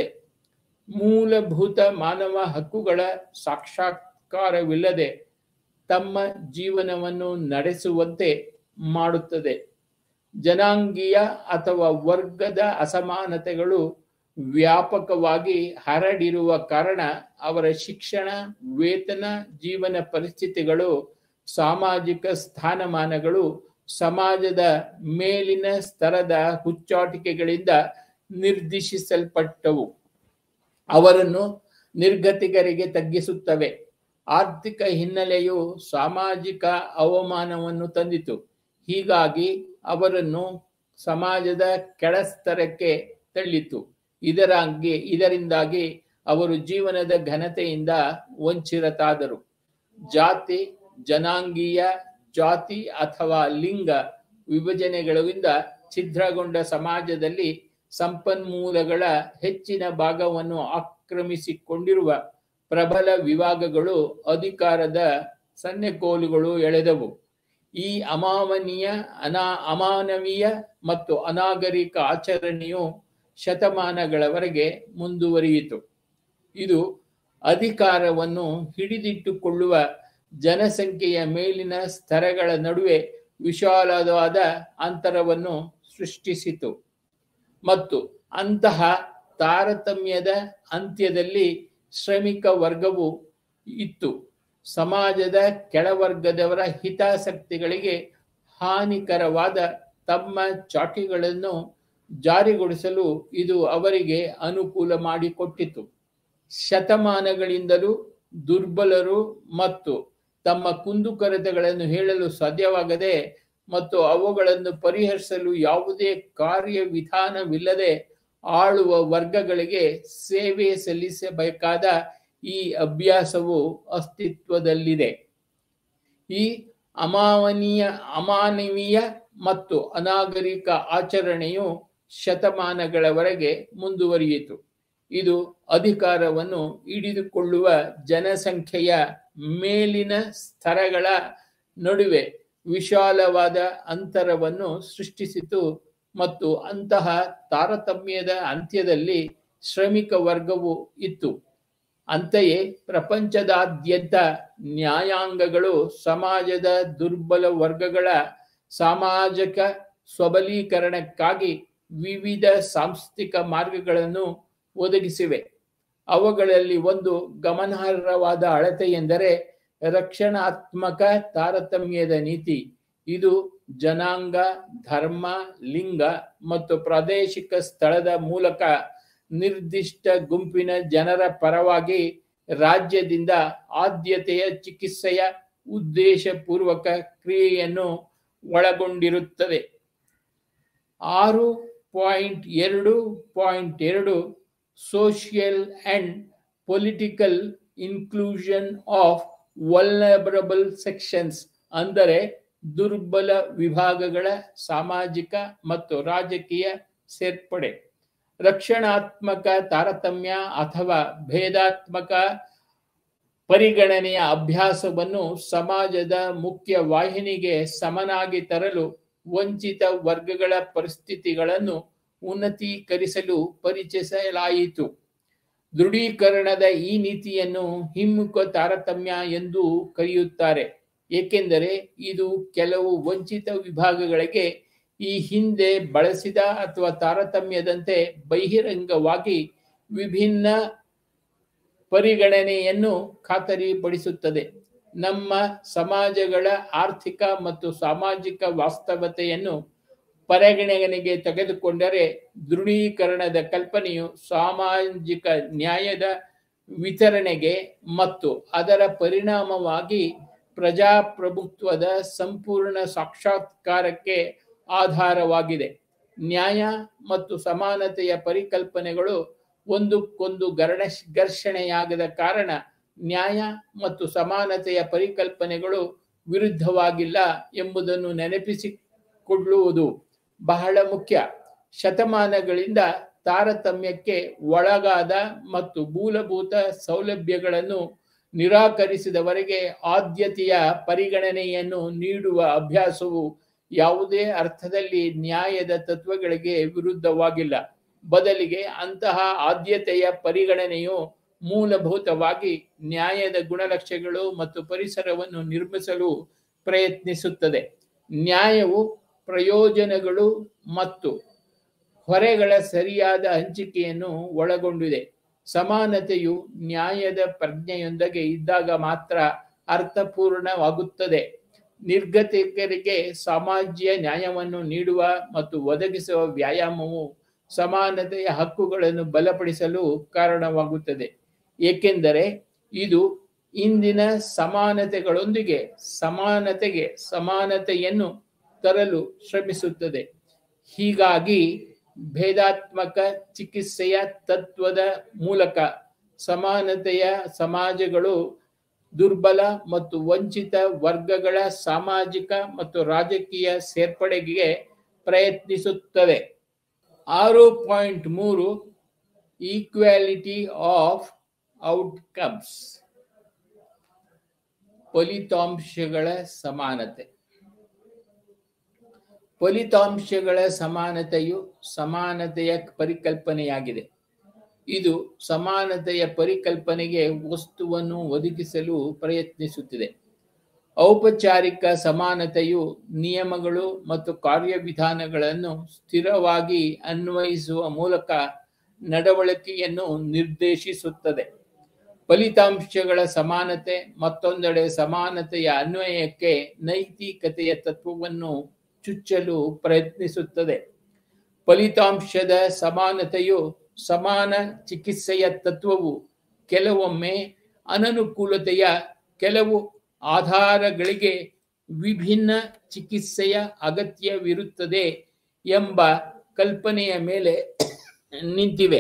Speaker 1: ಮೂಲಭೂತ ಮಾನವ ಹಕ್ಕುಗಳ ಸಾಕ್ಷಾತ್ಕಾರವಿಲ್ಲದೆ ತಮ್ಮ ಜೀವನವನ್ನು ನಡೆಸುವಂತೆ ಮಾಡುತ್ತದೆ ಜನಾಂಗೀಯ ಅಥವಾ ವರ್ಗದ ಅಸಮಾನತೆಗಳು ವ್ಯಾಪಕವಾಗಿ ಹರಡಿರುವ ಕಾರಣ ಅವರ ಶಿಕ್ಷಣ ವೇತನ ಜೀವನ ಪರಿಸ್ಥಿತಿಗಳು ಸಾಮಾಜಿಕ ಸ್ಥಾನಮಾನಗಳು ಸಮಾಜದ ಮೇಲಿನ ಸ್ತರದ ಹುಚ್ಚಾಟಿಕೆಗಳಿಂದ ನಿರ್ದೇಶಿಸಲ್ಪಟ್ಟವು ಅವರನ್ನು ನಿರ್ಗತಿಕರಿಗೆ ತಗ್ಗಿಸುತ್ತವೆ ಆರ್ಥಿಕ ಹಿನ್ನೆಲೆಯು ಸಾಮಾಜಿಕ ಅವಮಾನವನ್ನು ತಂದಿತು ಹೀಗಾಗಿ ಅವರನ್ನು ಸಮಾಜದ ಕೆಳಸ್ತರಕ್ಕೆ ತಳ್ಳಿತು ಇದರಾಗಿ ಇದರಿಂದಾಗಿ ಅವರು ಜೀವನದ ಘನತೆಯಿಂದ ವಂಚಿತರಾದರು ಜಾತಿ ಜನಾಂಗೀಯ ಜಾತಿ ಅಥವಾ ಲಿಂಗ ವಿಭಜನೆಗಳಿಂದ ಛಿದ್ರಗೊಂಡ ಸಮಾಜದಲ್ಲಿ ಸಂಪನ್ಮೂಲಗಳ ಹೆಚ್ಚಿನ ಭಾಗವನ್ನು ಆಕ್ರಮಿಸಿಕೊಂಡಿರುವ ಪ್ರಬಲ ವಿಭಾಗಗಳು ಅಧಿಕಾರದ ಸನ್ನೆಕೋಲುಗಳು ಎಳೆದವು ಈ ಅಮಾನವೀಯ ಅನಾ ಅಮಾನವೀಯ ಮತ್ತು ಅನಾಗರಿಕ ಆಚರಣೆಯು ಶತಮಾನಗಳವರೆಗೆ ಮುಂದುವರಿಯಿತು ಇದು ಅಧಿಕಾರವನ್ನು ಹಿಡಿದಿಟ್ಟುಕೊಳ್ಳುವ ಜನಸಂಖ್ಯೆಯ ಮೇಲಿನ ಸ್ತರಗಳ ನಡುವೆ ವಿಶಾಲವಾದ ಅಂತರವನ್ನು ಸೃಷ್ಟಿಸಿತು ಮತ್ತು ಅಂತಹ ತಾರತಮ್ಯದ ಅಂತ್ಯದಲ್ಲಿ ಶ್ರಮಿಕ ವರ್ಗವು ಇತ್ತು ಸಮಾಜದ ಕೆಳವರ್ಗದವರ ಹಿತಾಸಕ್ತಿಗಳಿಗೆ ಹಾನಿಕರವಾದ ತಮ್ಮ ಚಾಟಿಗಳನ್ನು ಜಾರಿಗೊಳಿಸಲು ಇದು ಅವರಿಗೆ ಅನುಕೂಲ ಮಾಡಿಕೊಟ್ಟಿತು ಶತಮಾನಗಳಿಂದಲೂ ದುರ್ಬಲರು ಮತ್ತು ತಮ್ಮ ಕುಂದುಕೊರತೆಗಳನ್ನು ಹೇಳಲು ಸಾಧ್ಯವಾಗದೆ ಮತ್ತು ಅವುಗಳನ್ನು ಪರಿಹರಿಸಲು ಯಾವುದೇ ಕಾರ್ಯವಿಧಾನವಿಲ್ಲದೆ ಆಳುವ ವರ್ಗಗಳಿಗೆ ಸೇವೆ ಸಲ್ಲಿಸಬೇಕಾದ ಈ ಅಭ್ಯಾಸವು ಅಸ್ತಿತ್ವದಲ್ಲಿದೆ ಈ ಅಮಾನವೀಯ ಅಮಾನವೀಯ ಮತ್ತು ಅನಾಗರಿಕ ಆಚರಣೆಯು ಶತಮಾನಗಳವರೆಗೆ ಮುಂದುವರಿಯಿತು ಇದು ಅಧಿಕಾರವನ್ನು ಹಿಡಿದುಕೊಳ್ಳುವ ಜನಸಂಖ್ಯೆಯ ಮೇಲಿನ ಸ್ತರಗಳ ನಡುವೆ ವಿಶಾಲವಾದ ಅಂತರವನ್ನು ಸೃಷ್ಟಿಸಿತು ಮತ್ತು ಅಂತಹ ತಾರತಮ್ಯದ ಅಂತ್ಯದಲ್ಲಿ ಶ್ರಮಿಕ ವರ್ಗವು ಇತ್ತು ಅಂತೆಯೇ ಪ್ರಪಂಚದಾದ್ಯಂತ ನ್ಯಾಯಾಂಗಗಳು ಸಮಾಜದ ದುರ್ಬಲ ವರ್ಗಗಳ ಸಾಮಾಜಿಕ ಸಬಲೀಕರಣಕ್ಕಾಗಿ ವಿವಿಧ ಸಾಂಸ್ಥಿಕ ಮಾರ್ಗಗಳನ್ನು ಒದಗಿಸಿವೆ ಅವುಗಳಲ್ಲಿ ಒಂದು ಗಮನಾರ್ಹವಾದ ಅಳತೆ ಎಂದರೆ ರಕ್ಷಣಾತ್ಮಕ ತಾರತಮ್ಯದ ನೀತಿ ಇದು ಜನಾಂಗ ಧರ್ಮ ಲಿಂಗ ಮತ್ತು ಪ್ರಾದೇಶಿಕ ಸ್ಥಳದ ಮೂಲಕ ನಿರ್ದಿಷ್ಟ ಗುಂಪಿನ ಜನರ ಪರವಾಗಿ ರಾಜ್ಯದಿಂದ ಆದ್ಯತೆಯ ಚಿಕಿತ್ಸೆಯ ಉದ್ದೇಶಪೂರ್ವಕ ಕ್ರಿಯೆಯನ್ನು ಒಳಗೊಂಡಿರುತ್ತದೆ ಆರು ಪಾಯಿಂಟ್ ಎರಡು ಪಾಯಿಂಟ್ ಎರಡು social and political inclusion of vulnerable sections ಅಂದರೆ ದುರ್ಬಲ ವಿಭಾಗಗಳ ಸಾಮಾಜಿಕ ಮತ್ತು ರಾಜಕೀಯ ಸೇರ್ಪಡೆ ರಕ್ಷಣಾತ್ಮಕ ತಾರತಮ್ಯ ಅಥವಾ ಭೇದಾತ್ಮಕ ಪರಿಗಣನೆಯ ಅಭ್ಯಾಸವನ್ನು ಸಮಾಜದ ಮುಖ್ಯ ವಾಹಿನಿಗೆ ಸಮನಾಗಿ ತರಲು ವಂಚಿತ ವರ್ಗಗಳ ಪರಿಸ್ಥಿತಿಗಳನ್ನು ಉನ್ನತೀಕರಿಸಲು ಪರಿಚಯಿಸಲಾಯಿತು ದೃಢೀಕರಣದ ಈ ನೀತಿಯನ್ನು ಹಿಮ್ಮುಖ ತಾರತಮ್ಯ ಎಂದು ಕರೆಯುತ್ತಾರೆ ಏಕೆಂದರೆ ಇದು ಕೆಲವು ವಂಚಿತ ವಿಭಾಗಗಳಿಗೆ ಈ ಹಿಂದೆ ಬಳಸಿದ ಅಥವಾ ತಾರತಮ್ಯದಂತೆ ಬಹಿರಂಗವಾಗಿ ವಿಭಿನ್ನ ಪರಿಗಣನೆಯನ್ನು ಖಾತರಿಪಡಿಸುತ್ತದೆ ನಮ್ಮ ಸಮಾಜಗಳ ಆರ್ಥಿಕ ಮತ್ತು ಸಾಮಾಜಿಕ ವಾಸ್ತವತೆಯನ್ನು ಪರಿಗಣನೆಗೆ ತೆಗೆದುಕೊಂಡರೆ ದೃಢೀಕರಣದ ಕಲ್ಪನೆಯು ಸಾಮಾಜಿಕ ನ್ಯಾಯದ ವಿತರಣೆಗೆ ಮತ್ತು ಅದರ ಪರಿಣಾಮವಾಗಿ ಪ್ರಜಾಪ್ರಭುತ್ವದ ಸಂಪೂರ್ಣ ಸಾಕ್ಷಾತ್ಕಾರಕ್ಕೆ ಆಧಾರವಾಗಿದೆ ನ್ಯಾಯ ಮತ್ತು ಸಮಾನತೆಯ ಪರಿಕಲ್ಪನೆಗಳು ಒಂದಕ್ಕೊಂದು ಗರಣ ಘರ್ಷಣೆಯಾಗದ ಕಾರಣ ನ್ಯಾಯ ಮತ್ತು ಸಮಾನತೆಯ ಪರಿಕಲ್ಪನೆಗಳು ವಿರುದ್ಧವಾಗಿಲ್ಲ ಎಂಬುದನ್ನು ನೆನಪಿಸಿಕೊಳ್ಳುವುದು ಬಹಳ ಮುಖ್ಯ ಶತಮಾನಗಳಿಂದ ತಾರತಮ್ಯಕ್ಕೆ ಒಳಗಾದ ಮತ್ತು ಮೂಲಭೂತ ಸೌಲಭ್ಯಗಳನ್ನು ನಿರಾಕರಿಸಿದವರೆಗೆ ಆದ್ಯತೆಯ ಪರಿಗಣನೆಯನ್ನು ನೀಡುವ ಅಭ್ಯಾಸವು ಯಾವುದೇ ಅರ್ಥದಲ್ಲಿ ನ್ಯಾಯದ ತತ್ವಗಳಿಗೆ ವಿರುದ್ಧವಾಗಿಲ್ಲ ಬದಲಿಗೆ ಅಂತಹ ಆದ್ಯತೆಯ ಪರಿಗಣನೆಯು ಮೂಲಭೂತವಾಗಿ ನ್ಯಾಯದ ಗುಣಲಕ್ಷಣಗಳು ಮತ್ತು ಪರಿಸರವನ್ನು ನಿರ್ಮಿಸಲು ಪ್ರಯತ್ನಿಸುತ್ತದೆ ನ್ಯಾಯವು ಪ್ರಯೋಜನಗಳು ಮತ್ತು ಹೊರೆಗಳ ಸರಿಯಾದ ಹಂಚಿಕೆಯನ್ನು ಒಳಗೊಂಡಿದೆ ಸಮಾನತೆಯು ನ್ಯಾಯದ ಪ್ರಜ್ಞೆಯೊಂದಿಗೆ ಇದ್ದಾಗ ಮಾತ್ರ ಅರ್ಥಪೂರ್ಣವಾಗುತ್ತದೆ ನಿರ್ಗತಿಕರಿಗೆ ಸಮಾಜ್ಯ ನ್ಯಾಯವನ್ನು ನೀಡುವ ಮತ್ತು ಒದಗಿಸುವ ವ್ಯಾಯಾಮವು ಸಮಾನತೆಯ ಹಕ್ಕುಗಳನ್ನು ಬಲಪಡಿಸಲು ಕಾರಣವಾಗುತ್ತದೆ ಏಕೆಂದರೆ ಇದು ಇಂದಿನ ಸಮಾನತೆಗಳೊಂದಿಗೆ ಸಮಾನತೆಗೆ ಸಮಾನತೆಯನ್ನು ತರಲು ಶ್ರಮಿಸುತ್ತದೆ ಹೀಗಾಗಿ ಭೇದಾತ್ಮಕ ಚಿಕಿತ್ಸೆಯ ತತ್ವದ ಮೂಲಕ ಸಮಾನತೆಯ ಸಮಾಜಗಳು ದುರ್ಬಲ ಮತ್ತು ವಂಚಿತ ವರ್ಗಗಳ ಸಾಮಾಜಿಕ ಮತ್ತು ರಾಜಕೀಯ ಸೇರ್ಪಡೆಗೆ ಪ್ರಯತ್ನಿಸುತ್ತದೆ ಆರು ಪಾಯಿಂಟ್ ಮೂರು ಈಕ್ವಾಲಿಟಿ ಆಫ್ ಔಟ್ಕಮ್ಸ್ ಫಲಿತಾಂಶಗಳ ಸಮಾನತೆ ಫಲಿತಾಂಶಗಳ ಸಮಾನತೆಯು ಸಮಾನತೆಯ ಪರಿಕಲ್ಪನೆಯಾಗಿದೆ ಇದು ಸಮಾನತೆಯ ಪರಿಕಲ್ಪನೆಗೆ ವಸ್ತುವನ್ನು ಒದಗಿಸಲು ಪ್ರಯತ್ನಿಸುತ್ತಿದೆ ಔಪಚಾರಿಕ ಸಮಾನತೆಯು ನಿಯಮಗಳು ಮತ್ತು ಕಾರ್ಯವಿಧಾನಗಳನ್ನು ಸ್ಥಿರವಾಗಿ ಅನ್ವಯಿಸುವ ಮೂಲಕ ನಡವಳಿಕೆಯನ್ನು ನಿರ್ದೇಶಿಸುತ್ತದೆ ಫಲಿತಾಂಶಗಳ ಸಮಾನತೆ ಮತ್ತೊಂದೆಡೆ ಸಮಾನತೆಯ ಅನ್ವಯಕ್ಕೆ ನೈತಿಕತೆಯ ತತ್ವವನ್ನು ಚುಚ್ಚಲು ಪ್ರಯತ್ನಿಸುತ್ತದೆ ಫಲಿತಾಂಶದ ಸಮಾನತೆಯು ಸಮಾನ ಚಿಕಿತ್ಸೆಯ ತತ್ವವು ಕೆಲವೊಮ್ಮೆ ಅನನುಕೂಲತೆಯ ಕೆಲವು ಆಧಾರಗಳಿಗೆ ವಿಭಿನ್ನ ಚಿಕಿತ್ಸೆಯ ಅಗತ್ಯವಿರುತ್ತದೆ ಎಂಬ ಕಲ್ಪನೆಯ ಮೇಲೆ ನಿಂತಿವೆ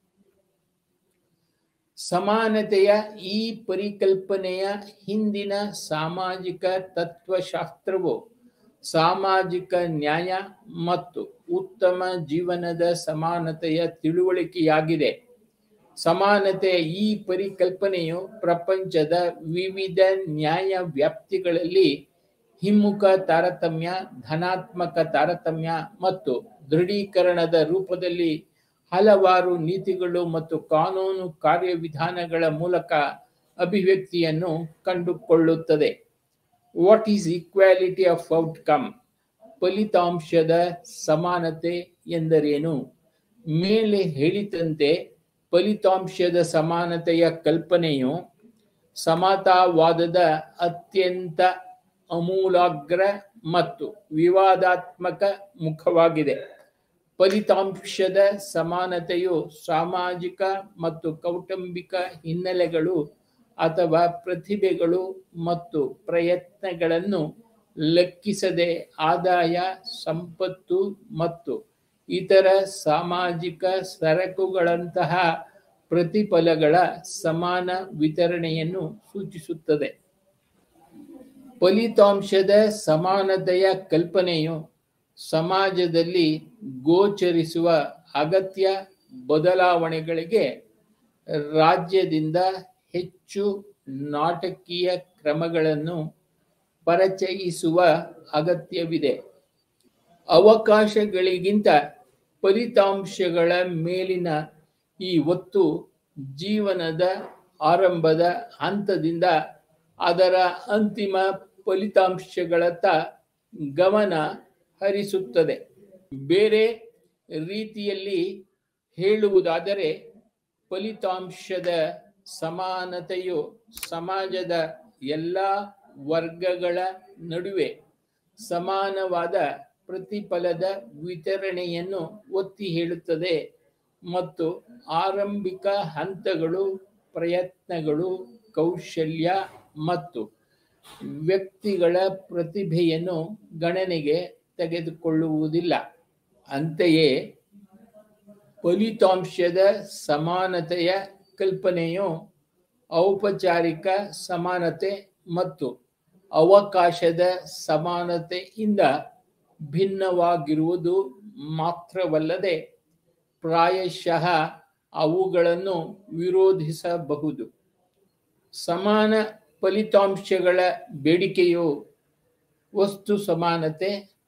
Speaker 1: ಸಮಾನತೆಯ ಈ ಪರಿಕಲ್ಪನೆಯ ಹಿಂದಿನ ಸಾಮಾಜಿಕ ತತ್ವಶಾಸ್ತ್ರವು ಸಾಮಾಜಿಕ ನ್ಯಾಯ ಮತ್ತು ಉತ್ತಮ ಜೀವನದ ಸಮಾನತೆಯ ತಿಳುವಳಿಕೆಯಾಗಿದೆ ಸಮಾನತೆಯ ಈ ಪರಿಕಲ್ಪನೆಯು ಪ್ರಪಂಚದ ವಿವಿಧ ನ್ಯಾಯ ವ್ಯಾಪ್ತಿಗಳಲ್ಲಿ ಹಿಮ್ಮುಖ ತಾರತಮ್ಯ ಧನಾತ್ಮಕ ತಾರತಮ್ಯ ಮತ್ತು ದೃಢೀಕರಣದ ರೂಪದಲ್ಲಿ ಹಲವಾರು ನೀತಿಗಳು ಮತ್ತು ಕಾನೂನು ಕಾರ್ಯವಿಧಾನಗಳ ಮೂಲಕ ಅಭಿವ್ಯಕ್ತಿಯನ್ನು ಕಂಡುಕೊಳ್ಳುತ್ತದೆ what is equality of outcome ಫಲಿತಾಂಶದ ಸಮಾನತೆ ಎಂದರೇನು ಮೇಲೆ ಹೇಳಿದಂತೆ ಫಲಿತಾಂಶದ ಸಮಾನತೆಯ ಕಲ್ಪನೆಯು ಸಮತಾವಾದದ ಅತ್ಯಂತ ಅಮೂಲಾಗ್ರ ಮತ್ತು ವಿವಾದಾತ್ಮಕ ಮುಖವಾಗಿದೆ ಫಲಿತಾಂಶದ ಸಮಾನತೆಯು ಸಾಮಾಜಿಕ ಮತ್ತು ಕೌಟುಂಬಿಕ ಹಿನ್ನೆಲೆಗಳು ಅಥವಾ ಪ್ರತಿಭೆಗಳು ಮತ್ತು ಪ್ರಯತ್ನಗಳನ್ನು ಲೆಕ್ಕಿಸದೆ ಆದಾಯ ಸಂಪತ್ತು ಮತ್ತು ಇತರ ಸಾಮಾಜಿಕ ಸರಕುಗಳಂತಹ ಪ್ರತಿಫಲಗಳ ಸಮಾನ ವಿತರಣೆಯನ್ನು ಸೂಚಿಸುತ್ತದೆ ಫಲಿತಾಂಶದ ಸಮಾನತೆಯ ಕಲ್ಪನೆಯು ಸಮಾಜದಲ್ಲಿ ಗೋಚರಿಸುವ ಅಗತ್ಯ ಬದಲಾವಣೆಗಳಿಗೆ ರಾಜ್ಯದಿಂದ ಹೆಚ್ಚು ನಾಟಕೀಯ ಕ್ರಮಗಳನ್ನು ಪರಿಚಯಿಸುವ ಅಗತ್ಯವಿದೆ ಅವಕಾಶಗಳಿಗಿಂತ ಫಲಿತಾಂಶಗಳ ಮೇಲಿನ ಈ ಒತ್ತು ಜೀವನದ ಆರಂಭದ ಹಂತದಿಂದ ಅದರ ಅಂತಿಮ ಫಲಿತಾಂಶಗಳತ್ತ ಗಮನ ಹರಿಸುತ್ತದೆ ಬೇರೆ ರೀತಿಯಲ್ಲಿ ಹೇಳುವುದಾದರೆ ಫಲಿತಾಂಶದ ಸಮಾನತೆಯು ಸಮಾಜದ ಎಲ್ಲ ವರ್ಗಗಳ ನಡುವೆ ಸಮಾನವಾದ ಪ್ರತಿಫಲದ ವಿತರಣೆಯನ್ನು ಒತ್ತಿ ಹೇಳುತ್ತದೆ ಮತ್ತು ಆರಂಭಿಕ ಹಂತಗಳು ಪ್ರಯತ್ನಗಳು ಕೌಶಲ್ಯ ಮತ್ತು ವ್ಯಕ್ತಿಗಳ ಪ್ರತಿಭೆಯನ್ನು ಗಣನೆಗೆ ತೆಗೆದುಕೊಳ್ಳುವುದಿಲ್ಲ ಅಂತೆಯೇ ಫಲಿತಾಂಶದ ಸಮಾನತೆಯ ಕಲ್ಪನೆಯು ಔಪಚಾರಿಕ ಸಮಾನತೆ ಮತ್ತು ಅವಕಾಶದ ಸಮಾನತೆಯಿಂದ ಭಿನ್ನವಾಗಿರುವುದು ಮಾತ್ರವಲ್ಲದೆ ಪ್ರಾಯಶಃ ಅವುಗಳನ್ನು ವಿರೋಧಿಸಬಹುದು ಸಮಾನ ಫಲಿತಾಂಶಗಳ ಬೇಡಿಕೆಯು ವಸ್ತು ಸಮಾನತೆ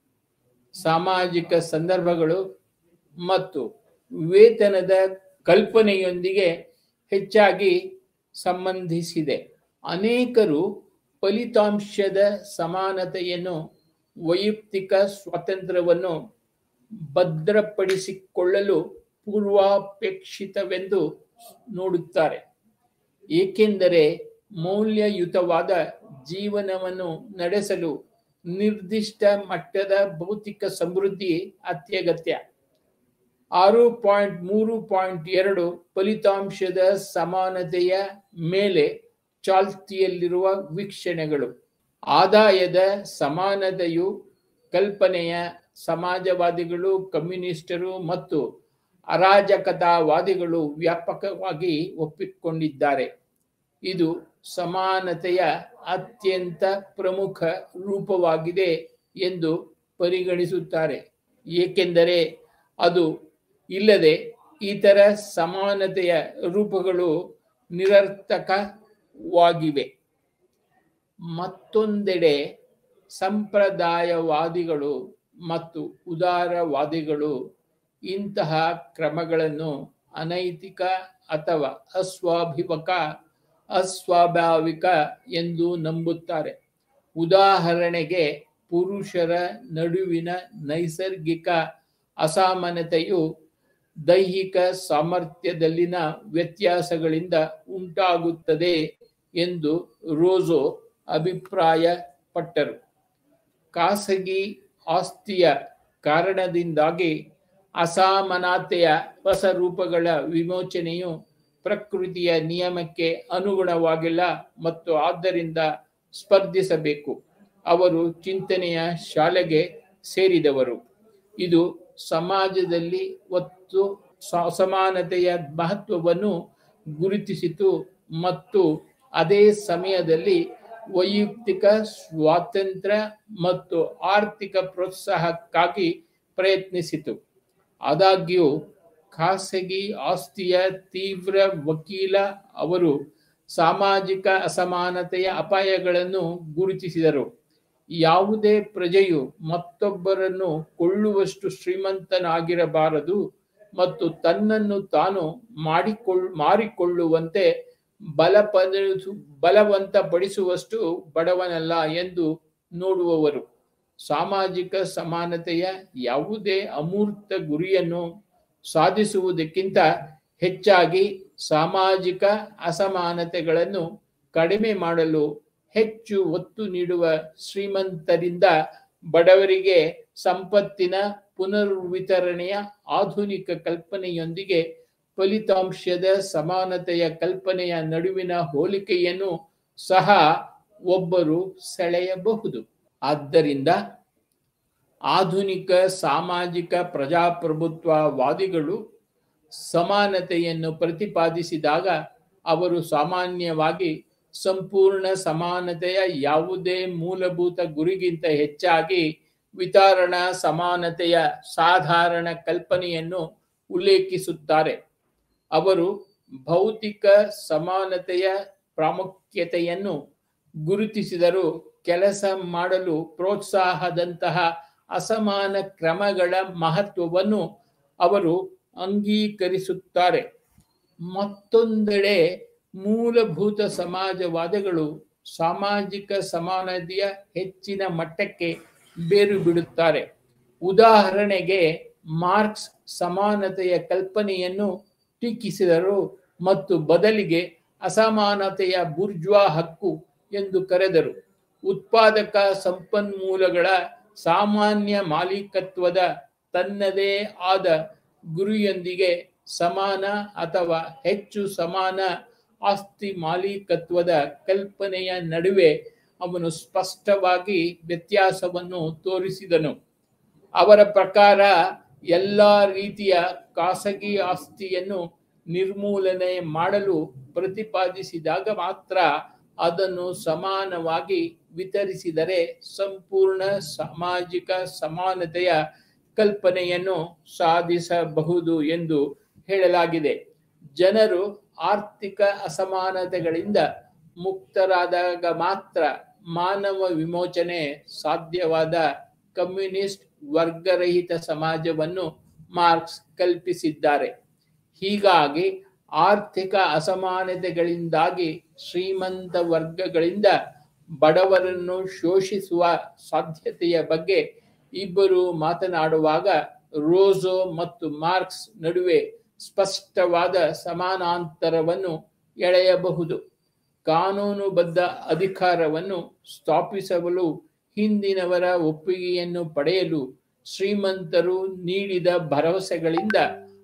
Speaker 1: ಸಾಮಾಜಿಕ ಸಂದರ್ಭಗಳು ಮತ್ತು ವೇತನದ ಕಲ್ಪನೆಯೊಂದಿಗೆ ಹೆಚ್ಚಾಗಿ ಸಂಬಂಧಿಸಿದೆ ಅನೇಕರು ಫಲಿತಾಂಶದ ಸಮಾನತೆಯನ್ನು ವೈಯಕ್ತಿಕ ಸ್ವಾತಂತ್ರ್ಯವನ್ನು ಭದ್ರಪಡಿಸಿಕೊಳ್ಳಲು ಪೂರ್ವಾಪೇಕ್ಷಿತವೆಂದು ನೋಡುತ್ತಾರೆ ಏಕೆಂದರೆ ಮೌಲ್ಯಯುತವಾದ ಜೀವನವನ್ನು ನಡೆಸಲು ನಿರ್ದಿಷ್ಟ ಮಟ್ಟದ ಭೌತಿಕ ಸಮೃದ್ಧಿ ಅತ್ಯಗತ್ಯ ಆರು ಪಾಯಿಂಟ್ ಮೂರು ಪಾಯಿಂಟ್ ಎರಡು ಫಲಿತಾಂಶದ ಸಮಾನತೆಯ ಮೇಲೆ ಚಾಲ್ತಿಯಲ್ಲಿರುವ ವೀಕ್ಷಣೆಗಳು ಆದಾಯದ ಸಮಾನತೆಯು ಕಲ್ಪನೆಯ ಸಮಾಜವಾದಿಗಳು ಕಮ್ಯುನಿಸ್ಟರು ಮತ್ತು ಅರಾಜಕತಾವಾದಿಗಳು ವ್ಯಾಪಕವಾಗಿ ಒಪ್ಪಿಕೊಂಡಿದ್ದಾರೆ ಇದು ಸಮಾನತೆಯ ಅತ್ಯಂತ ಪ್ರಮುಖ ರೂಪವಾಗಿದೆ ಎಂದು ಪರಿಗಣಿಸುತ್ತಾರೆ ಏಕೆಂದರೆ ಅದು ಇಲ್ಲದೆ ಇತರ ಸಮಾನತೆಯ ರೂಪಗಳು ನಿರರ್ಥಕವಾಗಿವೆ ಮತ್ತೊಂದೆಡೆ ಸಂಪ್ರದಾಯವಾದಿಗಳು ಮತ್ತು ಉದಾರವಾದಿಗಳು ಇಂತಹ ಕ್ರಮಗಳನ್ನು ಅನೈತಿಕ ಅಥವಾ ಅಸ್ವಾಭಿವಕ ಅಸ್ವಾಭಾವಿಕ ಎಂದು ನಂಬುತ್ತಾರೆ ಉದಾಹರಣೆಗೆ ಪುರುಷರ ನಡುವಿನ ನೈಸರ್ಗಿಕ ಅಸಮಾನತೆಯು ದೈಹಿಕ ಸಾಮರ್ಥ್ಯದಲ್ಲಿನ ವ್ಯತ್ಯಾಸಗಳಿಂದ ಉಂಟಾಗುತ್ತದೆ ಎಂದು ರೋಜೋ ಅಭಿಪ್ರಾಯಪಟ್ಟರು ಖಾಸಗಿ ಆಸ್ತಿಯ ಕಾರಣದಿಂದಾಗಿ ಅಸಮಾನತೆಯ ಹೊಸ ರೂಪಗಳ ವಿಮೋಚನೆಯು ಪ್ರಕೃತಿಯ ನಿಯಮಕ್ಕೆ ಅನುಗುಣವಾಗಿಲ್ಲ ಮತ್ತು ಆದ್ದರಿಂದ ಸ್ಪರ್ಧಿಸಬೇಕು ಅವರು ಚಿಂತನೆಯ ಶಾಲೆಗೆ ಸೇರಿದವರು ಇದು ಸಮಾಜದಲ್ಲಿ ಒತ್ತು ಸಮಾನತೆಯ ಮಹತ್ವವನ್ನು ಗುರುತಿಸಿತು ಮತ್ತು ಅದೇ ಸಮಯದಲ್ಲಿ ವೈಯಕ್ತಿಕ ಸ್ವಾತಂತ್ರ್ಯ ಮತ್ತು ಆರ್ಥಿಕ ಪ್ರೋತ್ಸಾಹಕ್ಕಾಗಿ ಪ್ರಯತ್ನಿಸಿತು ಆದಾಗ್ಯೂ ಖಾಸಗಿ ಆಸ್ತಿಯ ತೀವ್ರ ವಕೀಲ ಅವರು ಸಾಮಾಜಿಕ ಅಸಮಾನತೆಯ ಅಪಾಯಗಳನ್ನು ಗುರುತಿಸಿದರು ಯಾವುದೇ ಪ್ರಜೆಯು ಮತ್ತೊಬ್ಬರನ್ನು ಕೊಳ್ಳುವಷ್ಟು ಶ್ರೀಮಂತನಾಗಿರಬಾರದು ಮತ್ತು ತನ್ನನ್ನು ತಾನು ಮಾಡಿಕೊಳ್ಳ ಮಾರಿಕೊಳ್ಳುವಂತೆ ಬಲಪಡಿಸು ಬಲವಂತಪಡಿಸುವಷ್ಟು ಬಡವನಲ್ಲ ಎಂದು ನೋಡುವವರು ಸಾಮಾಜಿಕ ಸಮಾನತೆಯ ಯಾವುದೇ ಅಮೂರ್ತ ಗುರಿಯನ್ನು ಸಾಧಿಸುವುದಕ್ಕಿಂತ ಹೆಚ್ಚಾಗಿ ಸಾಮಾಜಿಕ ಅಸಮಾನತೆಗಳನ್ನು ಕಡಿಮೆ ಮಾಡಲು ಹೆಚ್ಚು ಒತ್ತು ನೀಡುವ ಶ್ರೀಮಂತರಿಂದ ಬಡವರಿಗೆ ಸಂಪತ್ತಿನ ಪುನರ್ವಿತರಣೆಯ ಆಧುನಿಕ ಕಲ್ಪನೆಯೊಂದಿಗೆ ಫಲಿತಾಂಶದ ಸಮಾನತೆಯ ಕಲ್ಪನೆಯ ನಡುವಿನ ಹೋಲಿಕೆಯನ್ನು ಸಹ ಒಬ್ಬರು ಸೆಳೆಯಬಹುದು ಆದ್ದರಿಂದ ಆಧುನಿಕ ಸಾಮಾಜಿಕ ಪ್ರಜಾಪ್ರಭುತ್ವವಾದಿಗಳು ಸಮಾನತೆಯನ್ನು ಪ್ರತಿಪಾದಿಸಿದಾಗ ಅವರು ಸಾಮಾನ್ಯವಾಗಿ ಸಂಪೂರ್ಣ ಸಮಾನತೆಯ ಯಾವುದೇ ಮೂಲಭೂತ ಗುರಿಗಿಂತ ಹೆಚ್ಚಾಗಿ ವಿತರಣಾ ಸಮಾನತೆಯ ಸಾಧಾರಣ ಕಲ್ಪನೆಯನ್ನು ಉಲ್ಲೇಖಿಸುತ್ತಾರೆ ಅವರು ಭೌತಿಕ ಸಮಾನತೆಯ ಪ್ರಾಮುಖ್ಯತೆಯನ್ನು ಗುರುತಿಸಿದರು ಕೆಲಸ ಮಾಡಲು ಪ್ರೋತ್ಸಾಹದಂತಹ ಅಸಮಾನ ಕ್ರಮಗಳ ಮಹತ್ವವನ್ನು ಅವರು ಅಂಗೀಕರಿಸುತ್ತಾರೆ ಮತ್ತೊಂದೆಡೆ ಮೂಲಭೂತ ಸಮಾಜವಾದಗಳು ಸಾಮಾಜಿಕ ಸಮಾನತೆಯ ಹೆಚ್ಚಿನ ಮಟ್ಟಕ್ಕೆ ಬೇರು ಬಿಡುತ್ತಾರೆ ಉದಾಹರಣೆಗೆ ಮಾರ್ಕ್ಸ್ ಸಮಾನತೆಯ ಕಲ್ಪನೆಯನ್ನು ಟೀಕಿಸಿದರು ಮತ್ತು ಬದಲಿಗೆ ಅಸಮಾನತೆಯ ಬುರ್ಜ್ವಾ ಹಕ್ಕು ಎಂದು ಕರೆದರು ಉತ್ಪಾದಕ ಸಂಪನ್ಮೂಲಗಳ ಸಾಮಾನ್ಯ ಮಾಲೀಕತ್ವದ ತನ್ನದೇ ಆದ ಗುರಿಯೊಂದಿಗೆ ಸಮಾನ ಅಥವಾ ಹೆಚ್ಚು ಸಮಾನ ಆಸ್ತಿ ಮಾಲೀಕತ್ವದ ಕಲ್ಪನೆಯ ನಡುವೆ ಅವನು ಸ್ಪಷ್ಟವಾಗಿ ವ್ಯತ್ಯಾಸವನ್ನು ತೋರಿಸಿದನು ಅವರ ಪ್ರಕಾರ ಎಲ್ಲ ರೀತಿಯ ಖಾಸಗಿ ಆಸ್ತಿಯನ್ನು ನಿರ್ಮೂಲನೆ ಮಾಡಲು ಪ್ರತಿಪಾದಿಸಿದಾಗ ಮಾತ್ರ ಅದನ್ನು ಸಮಾನವಾಗಿ ವಿತರಿಸಿದರೆ ಸಂಪೂರ್ಣ ಸಾಮಾಜಿಕ ಸಮಾನತೆಯ ಕಲ್ಪನೆಯನ್ನು ಸಾಧಿಸಬಹುದು ಎಂದು ಹೇಳಲಾಗಿದೆ ಜನರು ಆರ್ಥಿಕ ಅಸಮಾನತೆಗಳಿಂದ ಮುಕ್ತರಾದಾಗ ಮಾತ್ರ ಮಾನವ ವಿಮೋಚನೆ ಸಾಧ್ಯವಾದ ಕಮ್ಯುನಿಸ್ಟ್ ವರ್ಗರಹಿತ ಸಮಾಜವನ್ನು ಮಾರ್ಕ್ಸ್ ಕಲ್ಪಿಸಿದ್ದಾರೆ ಹೀಗಾಗಿ ಆರ್ಥಿಕ ಅಸಮಾನತೆಗಳಿಂದಾಗಿ ಶ್ರೀಮಂತ ವರ್ಗಗಳಿಂದ ಬಡವರನ್ನು ಶೋಷಿಸುವ ಸಾಧ್ಯತೆಯ ಬಗ್ಗೆ ಇಬ್ಬರು ಮಾತನಾಡುವಾಗ ರೋಸೋ ಮತ್ತು ಮಾರ್ಕ್ಸ್ ನಡುವೆ ಸ್ಪಷ್ಟವಾದ ಸಮಾನಾಂತರವನ್ನು ಎಳೆಯಬಹುದು ಕಾನೂನುಬದ್ಧ ಅಧಿಕಾರವನ್ನು ಸ್ಥಾಪಿಸಲು ಹಿಂದಿನವರ ಒಪ್ಪಿಗೆಯನ್ನು ಪಡೆಯಲು ಶ್ರೀಮಂತರು ನೀಡಿದ ಭರವಸೆಗಳಿಂದ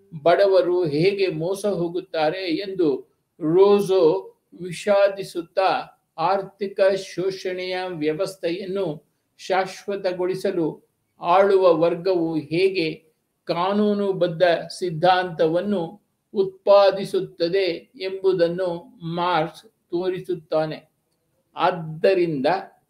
Speaker 1: ಬಡವರು ಹೇಗೆ ಮೋಸ ಹೋಗುತ್ತಾರೆ ಎಂದು ರೋಸೋ ವಿಷಾದಿಸುತ್ತಾ ಆರ್ಥಿಕ ಶೋಷಣೆಯ ವ್ಯವಸ್ಥೆಯನ್ನು ಶಾಶ್ವತಗೊಳಿಸಲು ಆಳುವ ವರ್ಗವು ಹೇಗೆ ಕಾನೂನುಬದ್ಧ ಸಿದ್ಧಾಂತವನ್ನು ಉತ್ಪಾದಿಸುತ್ತದೆ ಎಂಬುದನ್ನು ಮಾರ್ಕ್ಸ್ ತೋರಿಸುತ್ತಾನೆ ಆದ್ದರಿಂದ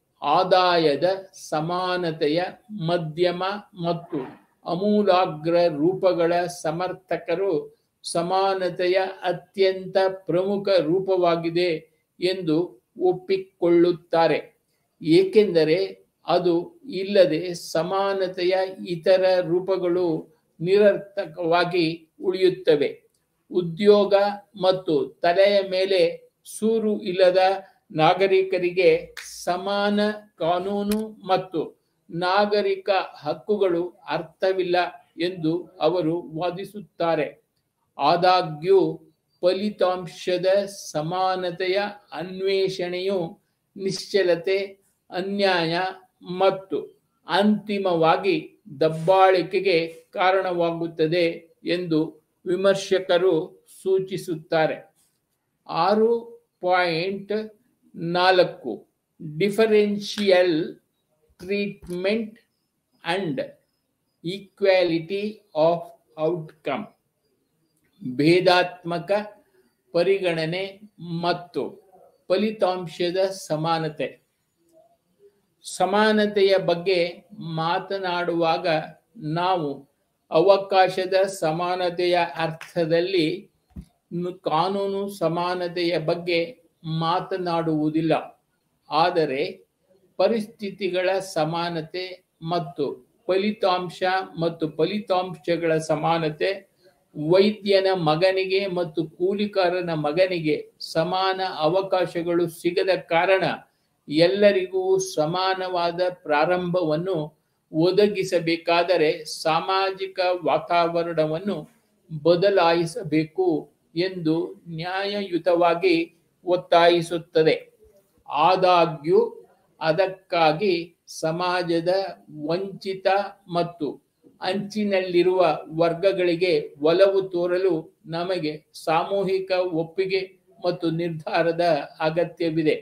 Speaker 1: ಆದಾಯದ ಸಮಾನತೆಯ ಮಧ್ಯಮ ಮತ್ತು ಅಮೂಲಾಗ್ರ ರೂಪಗಳ ಸಮರ್ಥಕರು ಸಮಾನತೆಯ ಅತ್ಯಂತ ಪ್ರಮುಖ ರೂಪವಾಗಿದೆ ಎಂದು ಒಪ್ಪಿಕೊಳ್ಳುತ್ತಾರೆ ಏಕೆಂದರೆ ಅದು ಇಲ್ಲದೆ ಸಮಾನತೆಯ ಇತರ ರೂಪಗಳು ನಿರರ್ಥಕವಾಗಿ ಉಳಿಯುತ್ತವೆ ಉದ್ಯೋಗ ಮತ್ತು ತಲೆಯ ಮೇಲೆ ಸೂರು ಇಲ್ಲದ ನಾಗರಿಕರಿಗೆ ಸಮಾನ ಕಾನೂನು ಮತ್ತು ನಾಗರಿಕ ಹಕ್ಕುಗಳು ಅರ್ಥವಿಲ್ಲ ಎಂದು ಅವರು ವಾದಿಸುತ್ತಾರೆ ಆದಾಗ್ಯೂ ಫಲಿತಾಂಶದ ಸಮಾನತೆಯ ಅನ್ವೇಷಣೆಯು ನಿಶ್ಚಲತೆ ಅನ್ಯಾಯ ಮತ್ತು ಅಂತಿಮವಾಗಿ ದಬ್ಬಾಳಿಕೆಗೆ ಕಾರಣವಾಗುತ್ತದೆ ಎಂದು ವಿಮರ್ಶಕರು ಸೂಚಿಸುತ್ತಾರೆ ಆರು ಪಾಯಿಂಟ್ ನಾಲ್ಕು differential treatment and equality of outcome ಭೇದಾತ್ಮಕ ಪರಿಗಣನೆ ಮತ್ತು ಫಲಿತಾಂಶದ ಸಮಾನತೆ ಸಮಾನತೆಯ ಬಗ್ಗೆ ಮಾತನಾಡುವಾಗ ನಾವು ಅವಕಾಶದ ಸಮಾನತೆಯ ಅರ್ಥದಲ್ಲಿ ಕಾನೂನು ಸಮಾನತೆಯ ಬಗ್ಗೆ ಮಾತನಾಡುವುದಿಲ್ಲ ಆದರೆ ಪರಿಸ್ಥಿತಿಗಳ ಸಮಾನತೆ ಮತ್ತು ಫಲಿತಾಂಶ ಮತ್ತು ಫಲಿತಾಂಶಗಳ ಸಮಾನತೆ ವೈದ್ಯನ ಮಗನಿಗೆ ಮತ್ತು ಕೂಲಿಕಾರನ ಮಗನಿಗೆ ಸಮಾನ ಅವಕಾಶಗಳು ಸಿಗದ ಕಾರಣ ಎಲ್ಲರಿಗೂ ಸಮಾನವಾದ ಪ್ರಾರಂಭವನ್ನು ಒದಗಿಸಬೇಕಾದರೆ ಸಾಮಾಜಿಕ ವಾತಾವರಣವನ್ನು ಬದಲಾಯಿಸಬೇಕು ಎಂದು ನ್ಯಾಯಯುತವಾಗಿ ಒತ್ತಾಯಿಸುತ್ತದೆ ಆದಾಗ್ಯೂ ಅದಕ್ಕಾಗಿ ಸಮಾಜದ ವಂಚಿತ ಮತ್ತು ಅಂಚಿನಲ್ಲಿರುವ ವರ್ಗಗಳಿಗೆ ಒಲವು ತೋರಲು ನಮಗೆ ಸಾಮೂಹಿಕ ಒಪ್ಪಿಗೆ ಮತ್ತು ನಿರ್ಧಾರದ ಅಗತ್ಯವಿದೆ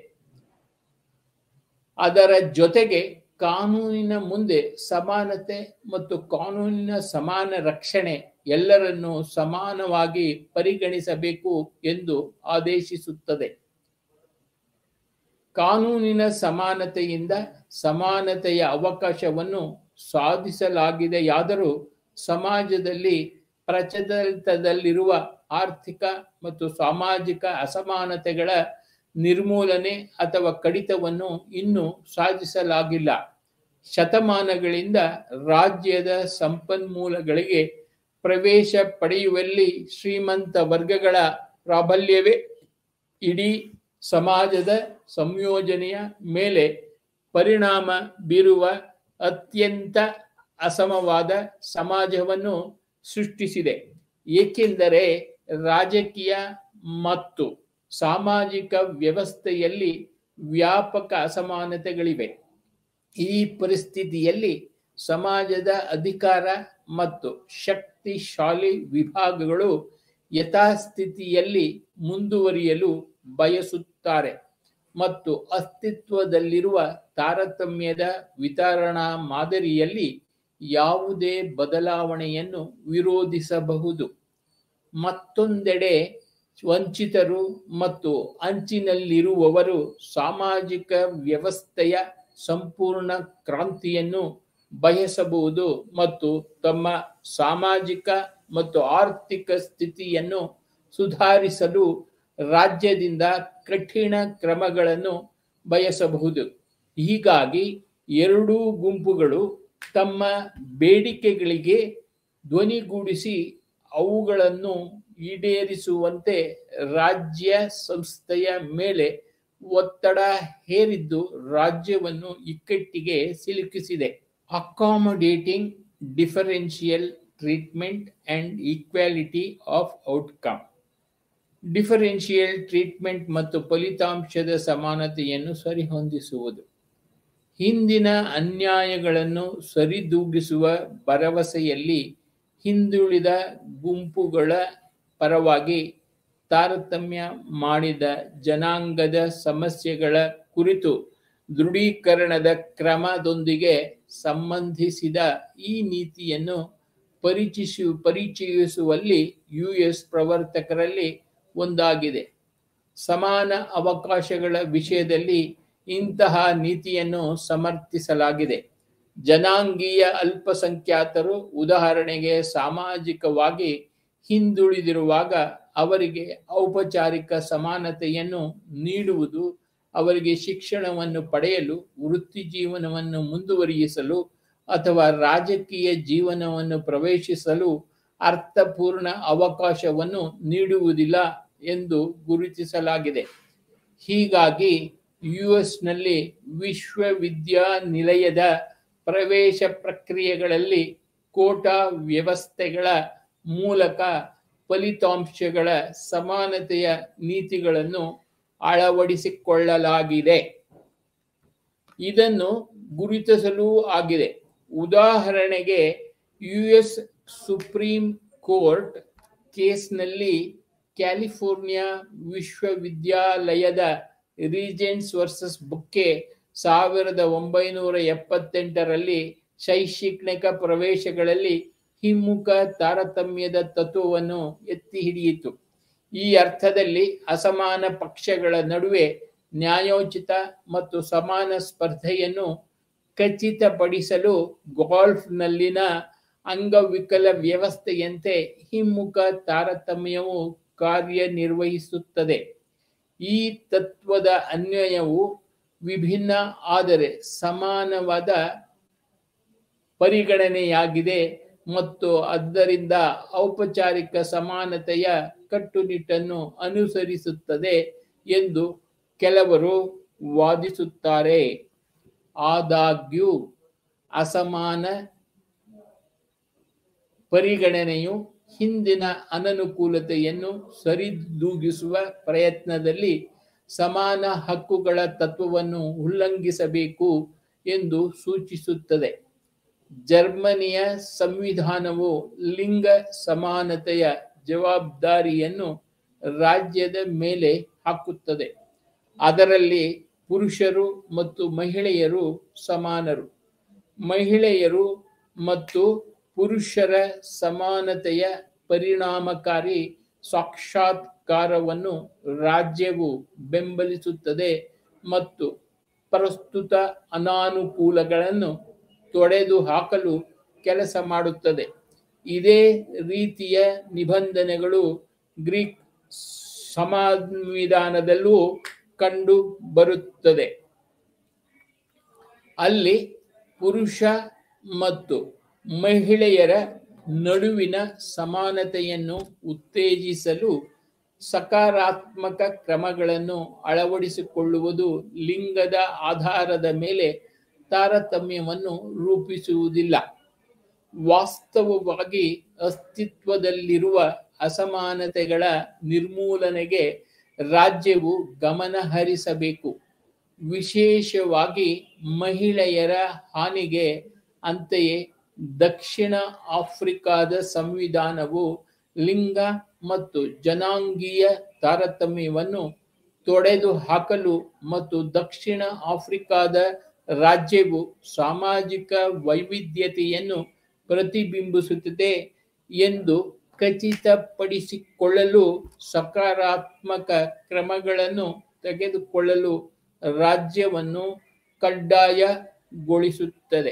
Speaker 1: ಅದರ ಜೊತೆಗೆ ಕಾನೂನಿನ ಮುಂದೆ ಸಮಾನತೆ ಮತ್ತು ಕಾನೂನಿನ ಸಮಾನ ರಕ್ಷಣೆ ಎಲ್ಲರನ್ನೂ ಸಮಾನವಾಗಿ ಪರಿಗಣಿಸಬೇಕು ಎಂದು ಆದೇಶಿಸುತ್ತದೆ ಕಾನೂನಿನ ಸಮಾನತೆಯಿಂದ ಸಮಾನತೆಯ ಅವಕಾಶವನ್ನು ಸಾಧಿಸಲಾಗಿದೆಯಾದರೂ ಸಮಾಜದಲ್ಲಿ ಪ್ರಚಲಿತದಲ್ಲಿರುವ ಆರ್ಥಿಕ ಮತ್ತು ಸಾಮಾಜಿಕ ಅಸಮಾನತೆಗಳ ನಿರ್ಮೂಲನೆ ಅಥವಾ ಕಡಿತವನ್ನು ಇನ್ನೂ ಸಾಧಿಸಲಾಗಿಲ್ಲ ಶತಮಾನಗಳಿಂದ ರಾಜ್ಯದ ಸಂಪನ್ಮೂಲಗಳಿಗೆ ಪ್ರವೇಶ ಪಡೆಯುವಲ್ಲಿ ಶ್ರೀಮಂತ ವರ್ಗಗಳ ಪ್ರಾಬಲ್ಯವೇ ಇಡೀ ಸಮಾಜದ ಸಂಯೋಜನೆಯ ಮೇಲೆ ಪರಿಣಾಮ ಬೀರುವ ಅತ್ಯಂತ ಅಸಮವಾದ ಸಮಾಜವನ್ನು ಸೃಷ್ಟಿಸಿದೆ ಏಕೆಂದರೆ ರಾಜಕೀಯ ಮತ್ತು ಸಾಮಾಜಿಕ ವ್ಯವಸ್ಥೆಯಲ್ಲಿ ವ್ಯಾಪಕ ಅಸಮಾನತೆಗಳಿವೆ ಈ ಪರಿಸ್ಥಿತಿಯಲ್ಲಿ ಸಮಾಜದ ಅಧಿಕಾರ ಮತ್ತು ಶಕ್ತಿಶಾಲಿ ವಿಭಾಗಗಳು ಯಥಾಸ್ಥಿತಿಯಲ್ಲಿ ಮುಂದುವರಿಯಲು ಬಯಸುತ್ತಾರೆ ಮತ್ತು ಅಸ್ತಿತ್ವದಲ್ಲಿರುವ ತಾರತಮ್ಯದ ವಿತರಣಾ ಮಾದರಿಯಲ್ಲಿ ಯಾವುದೇ ಬದಲಾವಣೆಯನ್ನು ವಿರೋಧಿಸಬಹುದು ಮತ್ತೊಂದೆಡೆ ವಂಚಿತರು ಮತ್ತು ಅಂಚಿನಲ್ಲಿರುವವರು ಸಾಮಾಜಿಕ ವ್ಯವಸ್ಥೆಯ ಸಂಪೂರ್ಣ ಕ್ರಾಂತಿಯನ್ನು ಬಯಸಬಹುದು ಮತ್ತು ತಮ್ಮ ಸಾಮಾಜಿಕ ಮತ್ತು ಆರ್ಥಿಕ ಸ್ಥಿತಿಯನ್ನು ಸುಧಾರಿಸಲು ರಾಜ್ಯದಿಂದ ಕಠಿಣ ಕ್ರಮಗಳನ್ನು ಬಯಸಬಹುದು ಹೀಗಾಗಿ ಎರಡೂ ಗುಂಪುಗಳು ತಮ್ಮ ಬೇಡಿಕೆಗಳಿಗೆ ಧ್ವನಿಗೂಡಿಸಿ ಅವುಗಳನ್ನು ಈಡೇರಿಸುವಂತೆ ರಾಜ್ಯ ಸಂಸ್ಥೆಯ ಮೇಲೆ ಒತ್ತಡ ಹೇರಿದ್ದು ರಾಜ್ಯವನ್ನು ಇಕ್ಕಟ್ಟಿಗೆ ಸಿಲುಕಿಸಿದೆ accommodating differential treatment and equality of outcome differential treatment ಮತ್ತು ಫಲಿತಾಂಶದ ಸಮಾನತೆಯನ್ನು ಸರಿಹೊಂದಿಸುವುದು ಹಿಂದಿನ ಅನ್ಯಾಯಗಳನ್ನು ಸರಿದೂಗಿಸುವ ಭರವಸೆಯಲ್ಲಿ ಹಿಂದುಳಿದ ಗುಂಪುಗಳ ಪರವಾಗಿ ತಾರತಮ್ಯ ಮಾಡಿದ ಜನಾಂಗದ ಸಮಸ್ಯೆಗಳ ಕುರಿತು ದೃಢೀಕರಣದ ಕ್ರಮದೊಂದಿಗೆ ಸಂಬಂಧಿಸಿದ ಈ ನೀತಿಯನ್ನು ಪರಿಚಯಿಸು ಪರಿಚಯಿಸುವಲ್ಲಿ ಯು ಎಸ್ ಪ್ರವರ್ತಕರಲ್ಲಿ ಒಂದಾಗಿದೆ ಸಮಾನ ಅವಕಾಶಗಳ ವಿಷಯದಲ್ಲಿ ಇಂತಹ ನೀತಿಯನ್ನು ಸಮರ್ಥಿಸಲಾಗಿದೆ ಜನಾಂಗೀಯ ಅಲ್ಪಸಂಖ್ಯಾತರು ಉದಾಹರಣೆಗೆ ಸಾಮಾಜಿಕವಾಗಿ ಹಿಂದುಳಿದಿರುವಾಗ ಅವರಿಗೆ ಔಪಚಾರಿಕ ಸಮಾನತೆಯನ್ನು ನೀಡುವುದು ಅವರಿಗೆ ಶಿಕ್ಷಣವನ್ನು ಪಡೆಯಲು ವೃತ್ತಿ ಜೀವನವನ್ನು ಮುಂದುವರಿಸಲು ಅಥವಾ ರಾಜಕೀಯ ಜೀವನವನ್ನು ಪ್ರವೇಶಿಸಲು ಅರ್ಥಪೂರ್ಣ ಅವಕಾಶವನ್ನು ನೀಡುವುದಿಲ್ಲ ಎಂದು ಗುರುತಿಸಲಾಗಿದೆ ಹೀಗಾಗಿ ಯು ಎಸ್ನಲ್ಲಿ ವಿಶ್ವವಿದ್ಯಾನಿಲಯದ ಪ್ರವೇಶ ಪ್ರಕ್ರಿಯೆಗಳಲ್ಲಿ ಕೋಟಾ ವ್ಯವಸ್ಥೆಗಳ ಮೂಲಕ ಫಲಿತಾಂಶಗಳ ಸಮಾನತೆಯ ನೀತಿಗಳನ್ನು ಅಳವಡಿಸಿಕೊಳ್ಳಲಾಗಿದೆ ಇದನ್ನು ಗುರುತಿಸಲು ಆಗಿದೆ ಉದಾಹರಣೆಗೆ ಯು ಎಸ್ ಸುಪ್ರೀಂ ಕೋರ್ಟ್ ಕೇಸ್ನಲ್ಲಿ ಕ್ಯಾಲಿಫೋರ್ನಿಯಾ ವಿಶ್ವವಿದ್ಯಾಲಯದ ರೀಜೆಂಟ್ಸ್ ವರ್ಸಸ್ ಬುಕ್ಕೆ ಸಾವಿರದ ಒಂಬೈನೂರ ಎಪ್ಪತ್ತೆಂಟರಲ್ಲಿ ಶೈಕ್ಷಣಿಕ ಪ್ರವೇಶಗಳಲ್ಲಿ ಹಿಮ್ಮುಖ ತಾರತಮ್ಯದ ತತ್ವವನ್ನು ಎತ್ತಿ ಹಿಡಿಯಿತು ಈ ಅರ್ಥದಲ್ಲಿ ಅಸಮಾನ ಪಕ್ಷಗಳ ನಡುವೆ ನ್ಯಾಯೋಚಿತ ಮತ್ತು ಸಮಾನ ಸ್ಪರ್ಧೆಯನ್ನು ಖಚಿತಪಡಿಸಲು ಗಾಲ್ಫ್ನಲ್ಲಿನ ಅಂಗವಿಕಲ ವ್ಯವಸ್ಥೆಯಂತೆ ಹಿಮ್ಮುಖ ತಾರತಮ್ಯವು ಕಾರ್ಯನಿರ್ವಹಿಸುತ್ತದೆ ಈ ತತ್ವದ ಅನ್ವಯವು ವಿಭಿನ್ನ ಆದರೆ ಸಮಾನವಾದ ಪರಿಗಣನೆಯಾಗಿದೆ ಮತ್ತು ಆದ್ದರಿಂದ ಔಪಚಾರಿಕ ಸಮಾನತೆಯ ಕಟ್ಟುನಿಟ್ಟನ್ನು ಅನುಸರಿಸುತ್ತದೆ ಎಂದು ಕೆಲವರು ವಾದಿಸುತ್ತಾರೆ ಆದಾಗ್ಯೂ ಅಸಮಾನ ಪರಿಗಣನೆಯು ಹಿಂದಿನ ಅನನುಕೂಲತೆಯನ್ನು ಸರಿದೂಗಿಸುವ ಪ್ರಯತ್ನದಲ್ಲಿ ಸಮಾನ ಹಕ್ಕುಗಳ ತತ್ವವನ್ನು ಉಲ್ಲಂಘಿಸಬೇಕು ಎಂದು ಸೂಚಿಸುತ್ತದೆ ಜರ್ಮನಿಯ ಸಂವಿಧಾನವು ಲಿಂಗ ಸಮಾನತೆಯ ಜವಾಬ್ದಾರಿಯನ್ನು ರಾಜ್ಯದ ಮೇಲೆ ಹಾಕುತ್ತದೆ ಅದರಲ್ಲಿ ಪುರುಷರು ಮತ್ತು ಮಹಿಳೆಯರು ಸಮಾನರು ಮಹಿಳೆಯರು ಮತ್ತು ಪುರುಷರ ಸಮಾನತೆಯ ಪರಿಣಾಮಕಾರಿ ಸಾಕ್ಷಾತ್ಕಾರವನ್ನು ರಾಜ್ಯವು ಬೆಂಬಲಿಸುತ್ತದೆ ಮತ್ತು ಪ್ರಸ್ತುತ ಅನಾನುಕೂಲಗಳನ್ನು ತೊಡೆದು ಹಾಕಲು ಕೆಲಸ ಮಾಡುತ್ತದೆ ಇದೇ ರೀತಿಯ ನಿಬಂಧನೆಗಳು ಗ್ರೀಕ್ ಸಂವಿಧಾನದಲ್ಲೂ ಕಂಡು ಬರುತ್ತದೆ ಅಲ್ಲಿ ಪುರುಷ ಮತ್ತು ಮಹಿಳೆಯರ ನಡುವಿನ ಸಮಾನತೆಯನ್ನು ಉತ್ತೇಜಿಸಲು ಸಕಾರಾತ್ಮಕ ಕ್ರಮಗಳನ್ನು ಅಳವಡಿಸಿಕೊಳ್ಳುವುದು ಲಿಂಗದ ಆಧಾರದ ಮೇಲೆ ತಾರತಮ್ಯವನ್ನು ರೂಪಿಸುವುದಿಲ್ಲ ವಾಸ್ತವವಾಗಿ ಅಸ್ತಿತ್ವದಲ್ಲಿರುವ ಅಸಮಾನತೆಗಳ ನಿರ್ಮೂಲನೆಗೆ ರಾಜ್ಯವು ಗಮನ ಹರಿಸಬೇಕು ವಿಶೇಷವಾಗಿ ಮಹಿಳೆಯರ ಹಾನಿಗೆ ಅಂತೆಯೇ ದಕ್ಷಿಣ ಆಫ್ರಿಕಾದ ಸಂವಿಧಾನವು ಲಿಂಗ ಮತ್ತು ಜನಾಂಗೀಯ ತಾರತಮ್ಯವನ್ನು ತೊಡೆದು ಹಾಕಲು ಮತ್ತು ದಕ್ಷಿಣ ಆಫ್ರಿಕಾದ ರಾಜ್ಯವು ಸಾಮಾಜಿಕ ವೈವಿಧ್ಯತೆಯನ್ನು ಪ್ರತಿಬಿಂಬಿಸುತ್ತದೆ ಎಂದು ಖಚಿತಪಡಿಸಿಕೊಳ್ಳಲು ಸಕಾರಾತ್ಮಕ ಕ್ರಮಗಳನ್ನು ತೆಗೆದುಕೊಳ್ಳಲು ರಾಜ್ಯವನ್ನು ಕಡ್ಡಾಯಗೊಳಿಸುತ್ತದೆ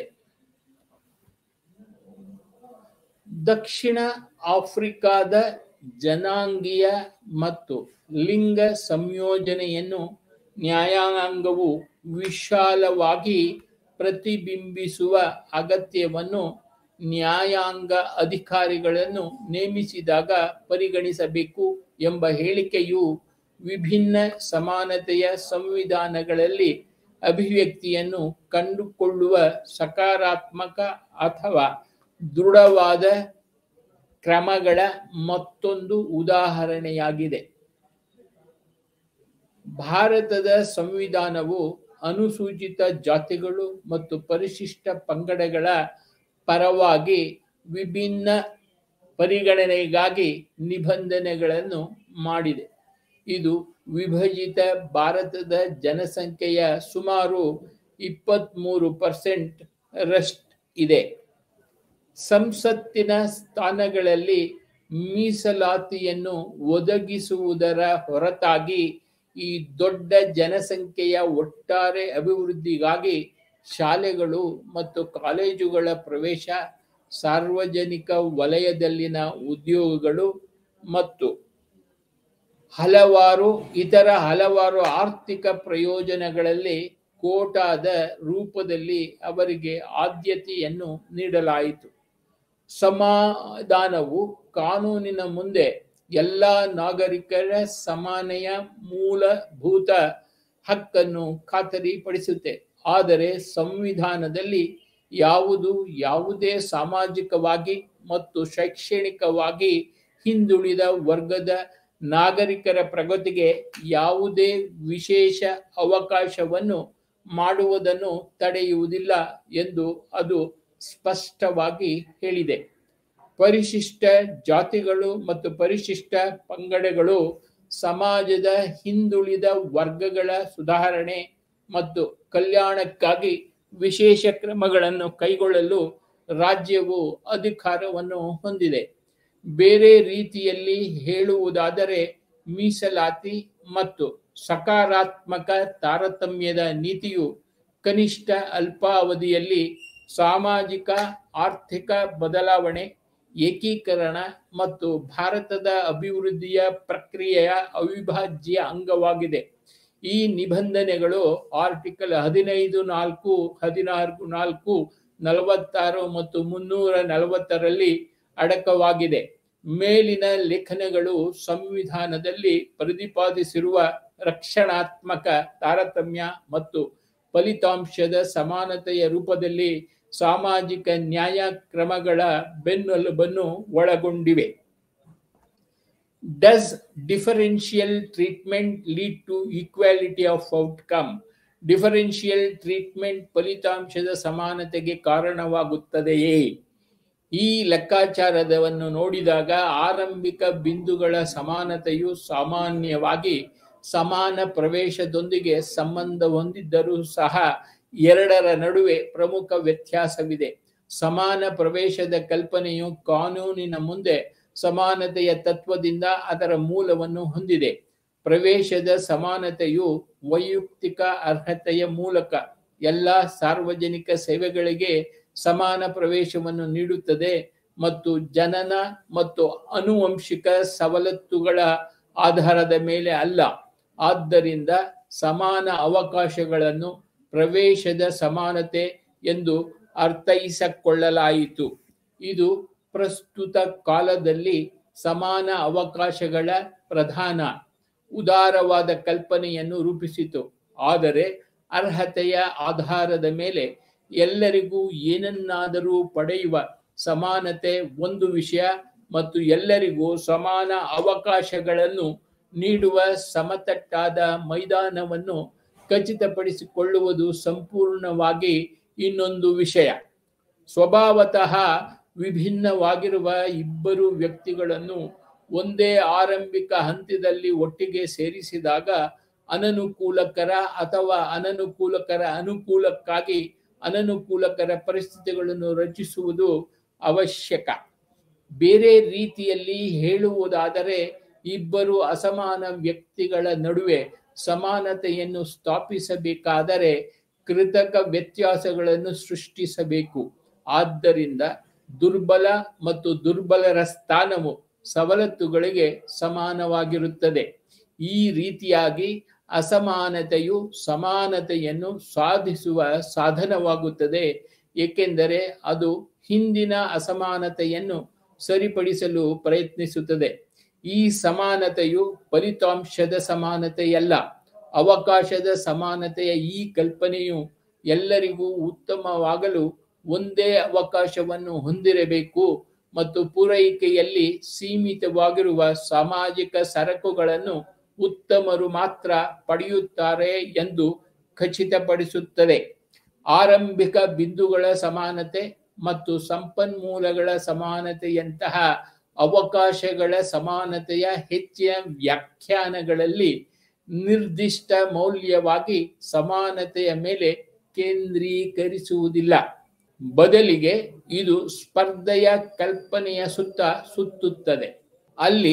Speaker 1: ದಕ್ಷಿಣ ಆಫ್ರಿಕಾದ ಜನಾಂಗೀಯ ಮತ್ತು ಲಿಂಗ ಸಂಯೋಜನೆಯನ್ನು ನ್ಯಾಯಾಂಗವು ವಿಶಾಲವಾಗಿ ಪ್ರತಿಬಿಂಬಿಸುವ ಅಗತ್ಯವನ್ನು ನ್ಯಾಯಾಂಗ ಅಧಿಕಾರಿಗಳನ್ನು ನೇಮಿಸಿದಾಗ ಪರಿಗಣಿಸಬೇಕು ಎಂಬ ಹೇಳಿಕೆಯು ವಿಭಿನ್ನ ಸಮಾನತೆಯ ಸಂವಿಧಾನಗಳಲ್ಲಿ ಅಭಿವ್ಯಕ್ತಿಯನ್ನು ಕಂಡುಕೊಳ್ಳುವ ಸಕಾರಾತ್ಮಕ ಅಥವಾ ದೃಢವಾದ ಕ್ರಮಗಳ ಮತ್ತೊಂದು ಉದಾಹರಣೆಯಾಗಿದೆ ಭಾರತದ ಸಂವಿಧಾನವು ಅನುಸೂಚಿತ ಜಾತಿಗಳು ಮತ್ತು ಪರಿಶಿಷ್ಟ ಪಂಗಡಗಳ ಪರವಾಗಿ ವಿಭಿನ್ನ ಪರಿಗಣನೆಗಾಗಿ ನಿಬಂಧನೆಗಳನ್ನು ಮಾಡಿದೆ ಇದು ವಿಭಜಿತ ಭಾರತದ ಜನಸಂಖ್ಯೆಯ ಸುಮಾರು ಇಪ್ಪತ್ತ್ಮೂರು ಪರ್ಸೆಂಟ್ ರಸ್ಟ್ ಇದೆ ಸಂಸತ್ತಿನ ಸ್ಥಾನಗಳಲ್ಲಿ ಮೀಸಲಾತಿಯನ್ನು ಒದಗಿಸುವುದರ ಹೊರತಾಗಿ ಈ ದೊಡ್ಡ ಜನಸಂಖ್ಯೆಯ ಒಟ್ಟಾರೆ ಅಭಿವೃದ್ಧಿಗಾಗಿ ಶಾಲೆಗಳು ಮತ್ತು ಕಾಲೇಜುಗಳ ಪ್ರವೇಶ ಸಾರ್ವಜನಿಕ ವಲಯದಲ್ಲಿನ ಉದ್ಯೋಗಗಳು ಮತ್ತು ಹಲವಾರು ಇತರ ಹಲವಾರು ಆರ್ಥಿಕ ಪ್ರಯೋಜನಗಳಲ್ಲಿ ಕೋಟಾದ ರೂಪದಲ್ಲಿ ಅವರಿಗೆ ಆದ್ಯತೆಯನ್ನು ನೀಡಲಾಯಿತು ಸಮಾಧಾನವು ಕಾನೂನಿನ ಮುಂದೆ ಎಲ್ಲ ನಾಗರಿಕರ ಸಮಾನೆಯ ಮೂಲಭೂತ ಹಕ್ಕನ್ನು ಖಾತರಿಪಡಿಸುತ್ತೆ ಆದರೆ ಸಂವಿಧಾನದಲ್ಲಿ ಯಾವುದು ಯಾವುದೇ ಸಾಮಾಜಿಕವಾಗಿ ಮತ್ತು ಶೈಕ್ಷಣಿಕವಾಗಿ ಹಿಂದುಳಿದ ವರ್ಗದ ನಾಗರಿಕರ ಪ್ರಗತಿಗೆ ಯಾವುದೇ ವಿಶೇಷ ಅವಕಾಶವನ್ನು ಮಾಡುವುದನ್ನು ತಡೆಯುವುದಿಲ್ಲ ಎಂದು ಅದು ಸ್ಪಷ್ಟವಾಗಿ ಹೇಳಿದೆ ಪರಿಶಿಷ್ಟ ಜಾತಿಗಳು ಮತ್ತು ಪರಿಶಿಷ್ಟ ಪಂಗಡಗಳು ಸಮಾಜದ ಹಿಂದುಳಿದ ವರ್ಗಗಳ ಸುಧಾರಣೆ ಮತ್ತು ಕಲ್ಯಾಣಕ್ಕಾಗಿ ವಿಶೇಷ ಕ್ರಮಗಳನ್ನು ಕೈಗೊಳ್ಳಲು ರಾಜ್ಯವು ಅಧಿಕಾರವನ್ನು ಹೊಂದಿದೆ ಬೇರೆ ರೀತಿಯಲ್ಲಿ ಹೇಳುವುದಾದರೆ ಮೀಸಲಾತಿ ಮತ್ತು ಸಕಾರಾತ್ಮಕ ತಾರತಮ್ಯದ ನೀತಿಯು ಕನಿಷ್ಠ ಅಲ್ಪಾವಧಿಯಲ್ಲಿ ಸಾಮಾಜಿಕ ಆರ್ಥಿಕ ಬದಲಾವಣೆ ಏಕೀಕರಣ ಮತ್ತು ಭಾರತದ ಅಭಿವೃದ್ಧಿಯ ಪ್ರಕ್ರಿಯೆಯ ಅವಿಭಾಜ್ಯ ಅಂಗವಾಗಿದೆ ಈ ನಿಬಂಧನೆಗಳು ಆರ್ಟಿಕಲ್ ಹದಿನೈದು ನಾಲ್ಕು ಹದಿನಾರು ನಾಲ್ಕು ನಲವತ್ತಾರು ಮತ್ತು ಮುನ್ನೂರ ನಲವತ್ತರಲ್ಲಿ ಅಡಕವಾಗಿದೆ ಮೇಲಿನ ಲೇಖನಗಳು ಸಂವಿಧಾನದಲ್ಲಿ ಪ್ರತಿಪಾದಿಸಿರುವ ರಕ್ಷಣಾತ್ಮಕ ತಾರತಮ್ಯ ಮತ್ತು ಫಲಿತಾಂಶದ ಸಮಾನತೆಯ ರೂಪದಲ್ಲಿ ಸಾಮಾಜಿಕ ನ್ಯಾಯ ಕ್ರಮಗಳ ಬೆನ್ನೆಲುಬನ್ನು ಒಳಗೊಂಡಿವೆ does differential treatment lead to equality of outcome differential treatment ಫಲಿತಾಂಶದ ಸಮಾನತೆಗೆ ಕಾರಣವಾಗುತ್ತದೆಯೇ ಈ ಲೆಕ್ಕಾಚಾರದವನ್ನು ನೋಡಿದಾಗ ಆರಂಭಿಕ ಬಿಂದುಗಳ ಸಮಾನತೆಯು ಸಾಮಾನ್ಯವಾಗಿ ಸಮಾನ ಪ್ರವೇಶದೊಂದಿಗೆ ಸಂಬಂಧ ಹೊಂದಿದ್ದರೂ ಸಹ ಎರಡರ ನಡುವೆ ಪ್ರಮುಖ ವ್ಯತ್ಯಾಸವಿದೆ ಸಮಾನ ಪ್ರವೇಶದ ಕಲ್ಪನೆಯು ಕಾನೂನಿನ ಮುಂದೆ ಸಮಾನತೆಯ ತತ್ವದಿಂದ ಅದರ ಮೂಲವನ್ನು ಹೊಂದಿದೆ ಪ್ರವೇಶದ ಸಮಾನತೆಯು ವೈಯಕ್ತಿಕ ಅರ್ಹತೆಯ ಮೂಲಕ ಎಲ್ಲ ಸಾರ್ವಜನಿಕ ಸೇವೆಗಳಿಗೆ ಸಮಾನ ಪ್ರವೇಶವನ್ನು ನೀಡುತ್ತದೆ ಮತ್ತು ಜನನ ಮತ್ತು ಅನುವಂಶಿಕ ಸವಲತ್ತುಗಳ ಆಧಾರದ ಮೇಲೆ ಅಲ್ಲ ಆದ್ದರಿಂದ ಸಮಾನ ಅವಕಾಶಗಳನ್ನು ಪ್ರವೇಶದ ಸಮಾನತೆ ಎಂದು ಅರ್ಥೈಸಿಕೊಳ್ಳಲಾಯಿತು ಇದು ಪ್ರಸ್ತುತ ಕಾಲದಲ್ಲಿ ಸಮಾನ ಅವಕಾಶಗಳ ಪ್ರಧಾನ ಉದಾರವಾದ ಕಲ್ಪನೆಯನ್ನು ರೂಪಿಸಿತು ಆದರೆ ಅರ್ಹತೆಯ ಆಧಾರದ ಮೇಲೆ ಎಲ್ಲರಿಗೂ ಏನನ್ನಾದರೂ ಪಡೆಯುವ ಸಮಾನತೆ ಒಂದು ವಿಷಯ ಮತ್ತು ಎಲ್ಲರಿಗೂ ಸಮಾನ ಅವಕಾಶಗಳನ್ನು ನೀಡುವ ಸಮತಟ್ಟಾದ ಮೈದಾನವನ್ನು ಖಚಿತಪಡಿಸಿಕೊಳ್ಳುವುದು ಸಂಪೂರ್ಣವಾಗಿ ಇನ್ನೊಂದು ವಿಷಯ ಸ್ವಭಾವತಃ ವಿಭಿನ್ನವಾಗಿರುವ ಇಬ್ಬರು ವ್ಯಕ್ತಿಗಳನ್ನು ಒಂದೇ ಆರಂಭಿಕ ಹಂತದಲ್ಲಿ ಒಟ್ಟಿಗೆ ಸೇರಿಸಿದಾಗ ಅನನುಕೂಲಕರ ಅಥವಾ ಅನನುಕೂಲಕರ ಅನುಕೂಲಕ್ಕಾಗಿ ಅನನುಕೂಲಕರ ಪರಿಸ್ಥಿತಿಗಳನ್ನು ರಚಿಸುವುದು ಅವಶ್ಯಕ ಬೇರೆ ರೀತಿಯಲ್ಲಿ ಹೇಳುವುದಾದರೆ ಇಬ್ಬರು ಅಸಮಾನ ವ್ಯಕ್ತಿಗಳ ನಡುವೆ ಸಮಾನತೆಯನ್ನು ಸ್ಥಾಪಿಸಬೇಕಾದರೆ ಕೃತಕ ವ್ಯತ್ಯಾಸಗಳನ್ನು ಸೃಷ್ಟಿಸಬೇಕು ಆದ್ದರಿಂದ ದುರ್ಬಲ ಮತ್ತು ದುರ್ಬಲರ ಸ್ಥಾನವು ಸವಲತ್ತುಗಳಿಗೆ ಸಮಾನವಾಗಿರುತ್ತದೆ ಈ ರೀತಿಯಾಗಿ ಅಸಮಾನತೆಯು ಸಮಾನತೆಯನ್ನು ಸಾಧಿಸುವ ಸಾಧನವಾಗುತ್ತದೆ ಏಕೆಂದರೆ ಅದು ಹಿಂದಿನ ಅಸಮಾನತೆಯನ್ನು ಸರಿಪಡಿಸಲು ಪ್ರಯತ್ನಿಸುತ್ತದೆ ಈ ಸಮಾನತೆಯು ಫಲಿತಾಂಶದ ಸಮಾನತೆಯಲ್ಲ ಅವಕಾಶದ ಸಮಾನತೆಯ ಈ ಕಲ್ಪನೆಯು ಎಲ್ಲರಿಗೂ ಉತ್ತಮವಾಗಲು ಒಂದೇ ಅವಕಾಶವನ್ನು ಹೊಂದಿರಬೇಕು ಮತ್ತು ಪೂರೈಕೆಯಲ್ಲಿ ಸೀಮಿತವಾಗಿರುವ ಸಾಮಾಜಿಕ ಸರಕುಗಳನ್ನು ಉತ್ತಮರು ಮಾತ್ರ ಪಡೆಯುತ್ತಾರೆ ಎಂದು ಖಚಿತಪಡಿಸುತ್ತದೆ ಆರಂಭಿಕ ಬಿಂದುಗಳ ಸಮಾನತೆ ಮತ್ತು ಸಂಪನ್ಮೂಲಗಳ ಸಮಾನತೆಯಂತಹ ಅವಕಾಶಗಳ ಸಮಾನತೆಯ ಹೆಚ್ಚಿನ ವ್ಯಾಖ್ಯಾನಗಳಲ್ಲಿ ನಿರ್ದಿಷ್ಟ ಮೌಲ್ಯವಾಗಿ ಸಮಾನತೆಯ ಮೇಲೆ ಕೇಂದ್ರೀಕರಿಸುವುದಿಲ್ಲ ಬದಲಿಗೆ ಇದು ಸ್ಪರ್ಧೆಯ ಕಲ್ಪನೆಯ ಸುತ್ತ ಸುತ್ತುತ್ತದೆ ಅಲ್ಲಿ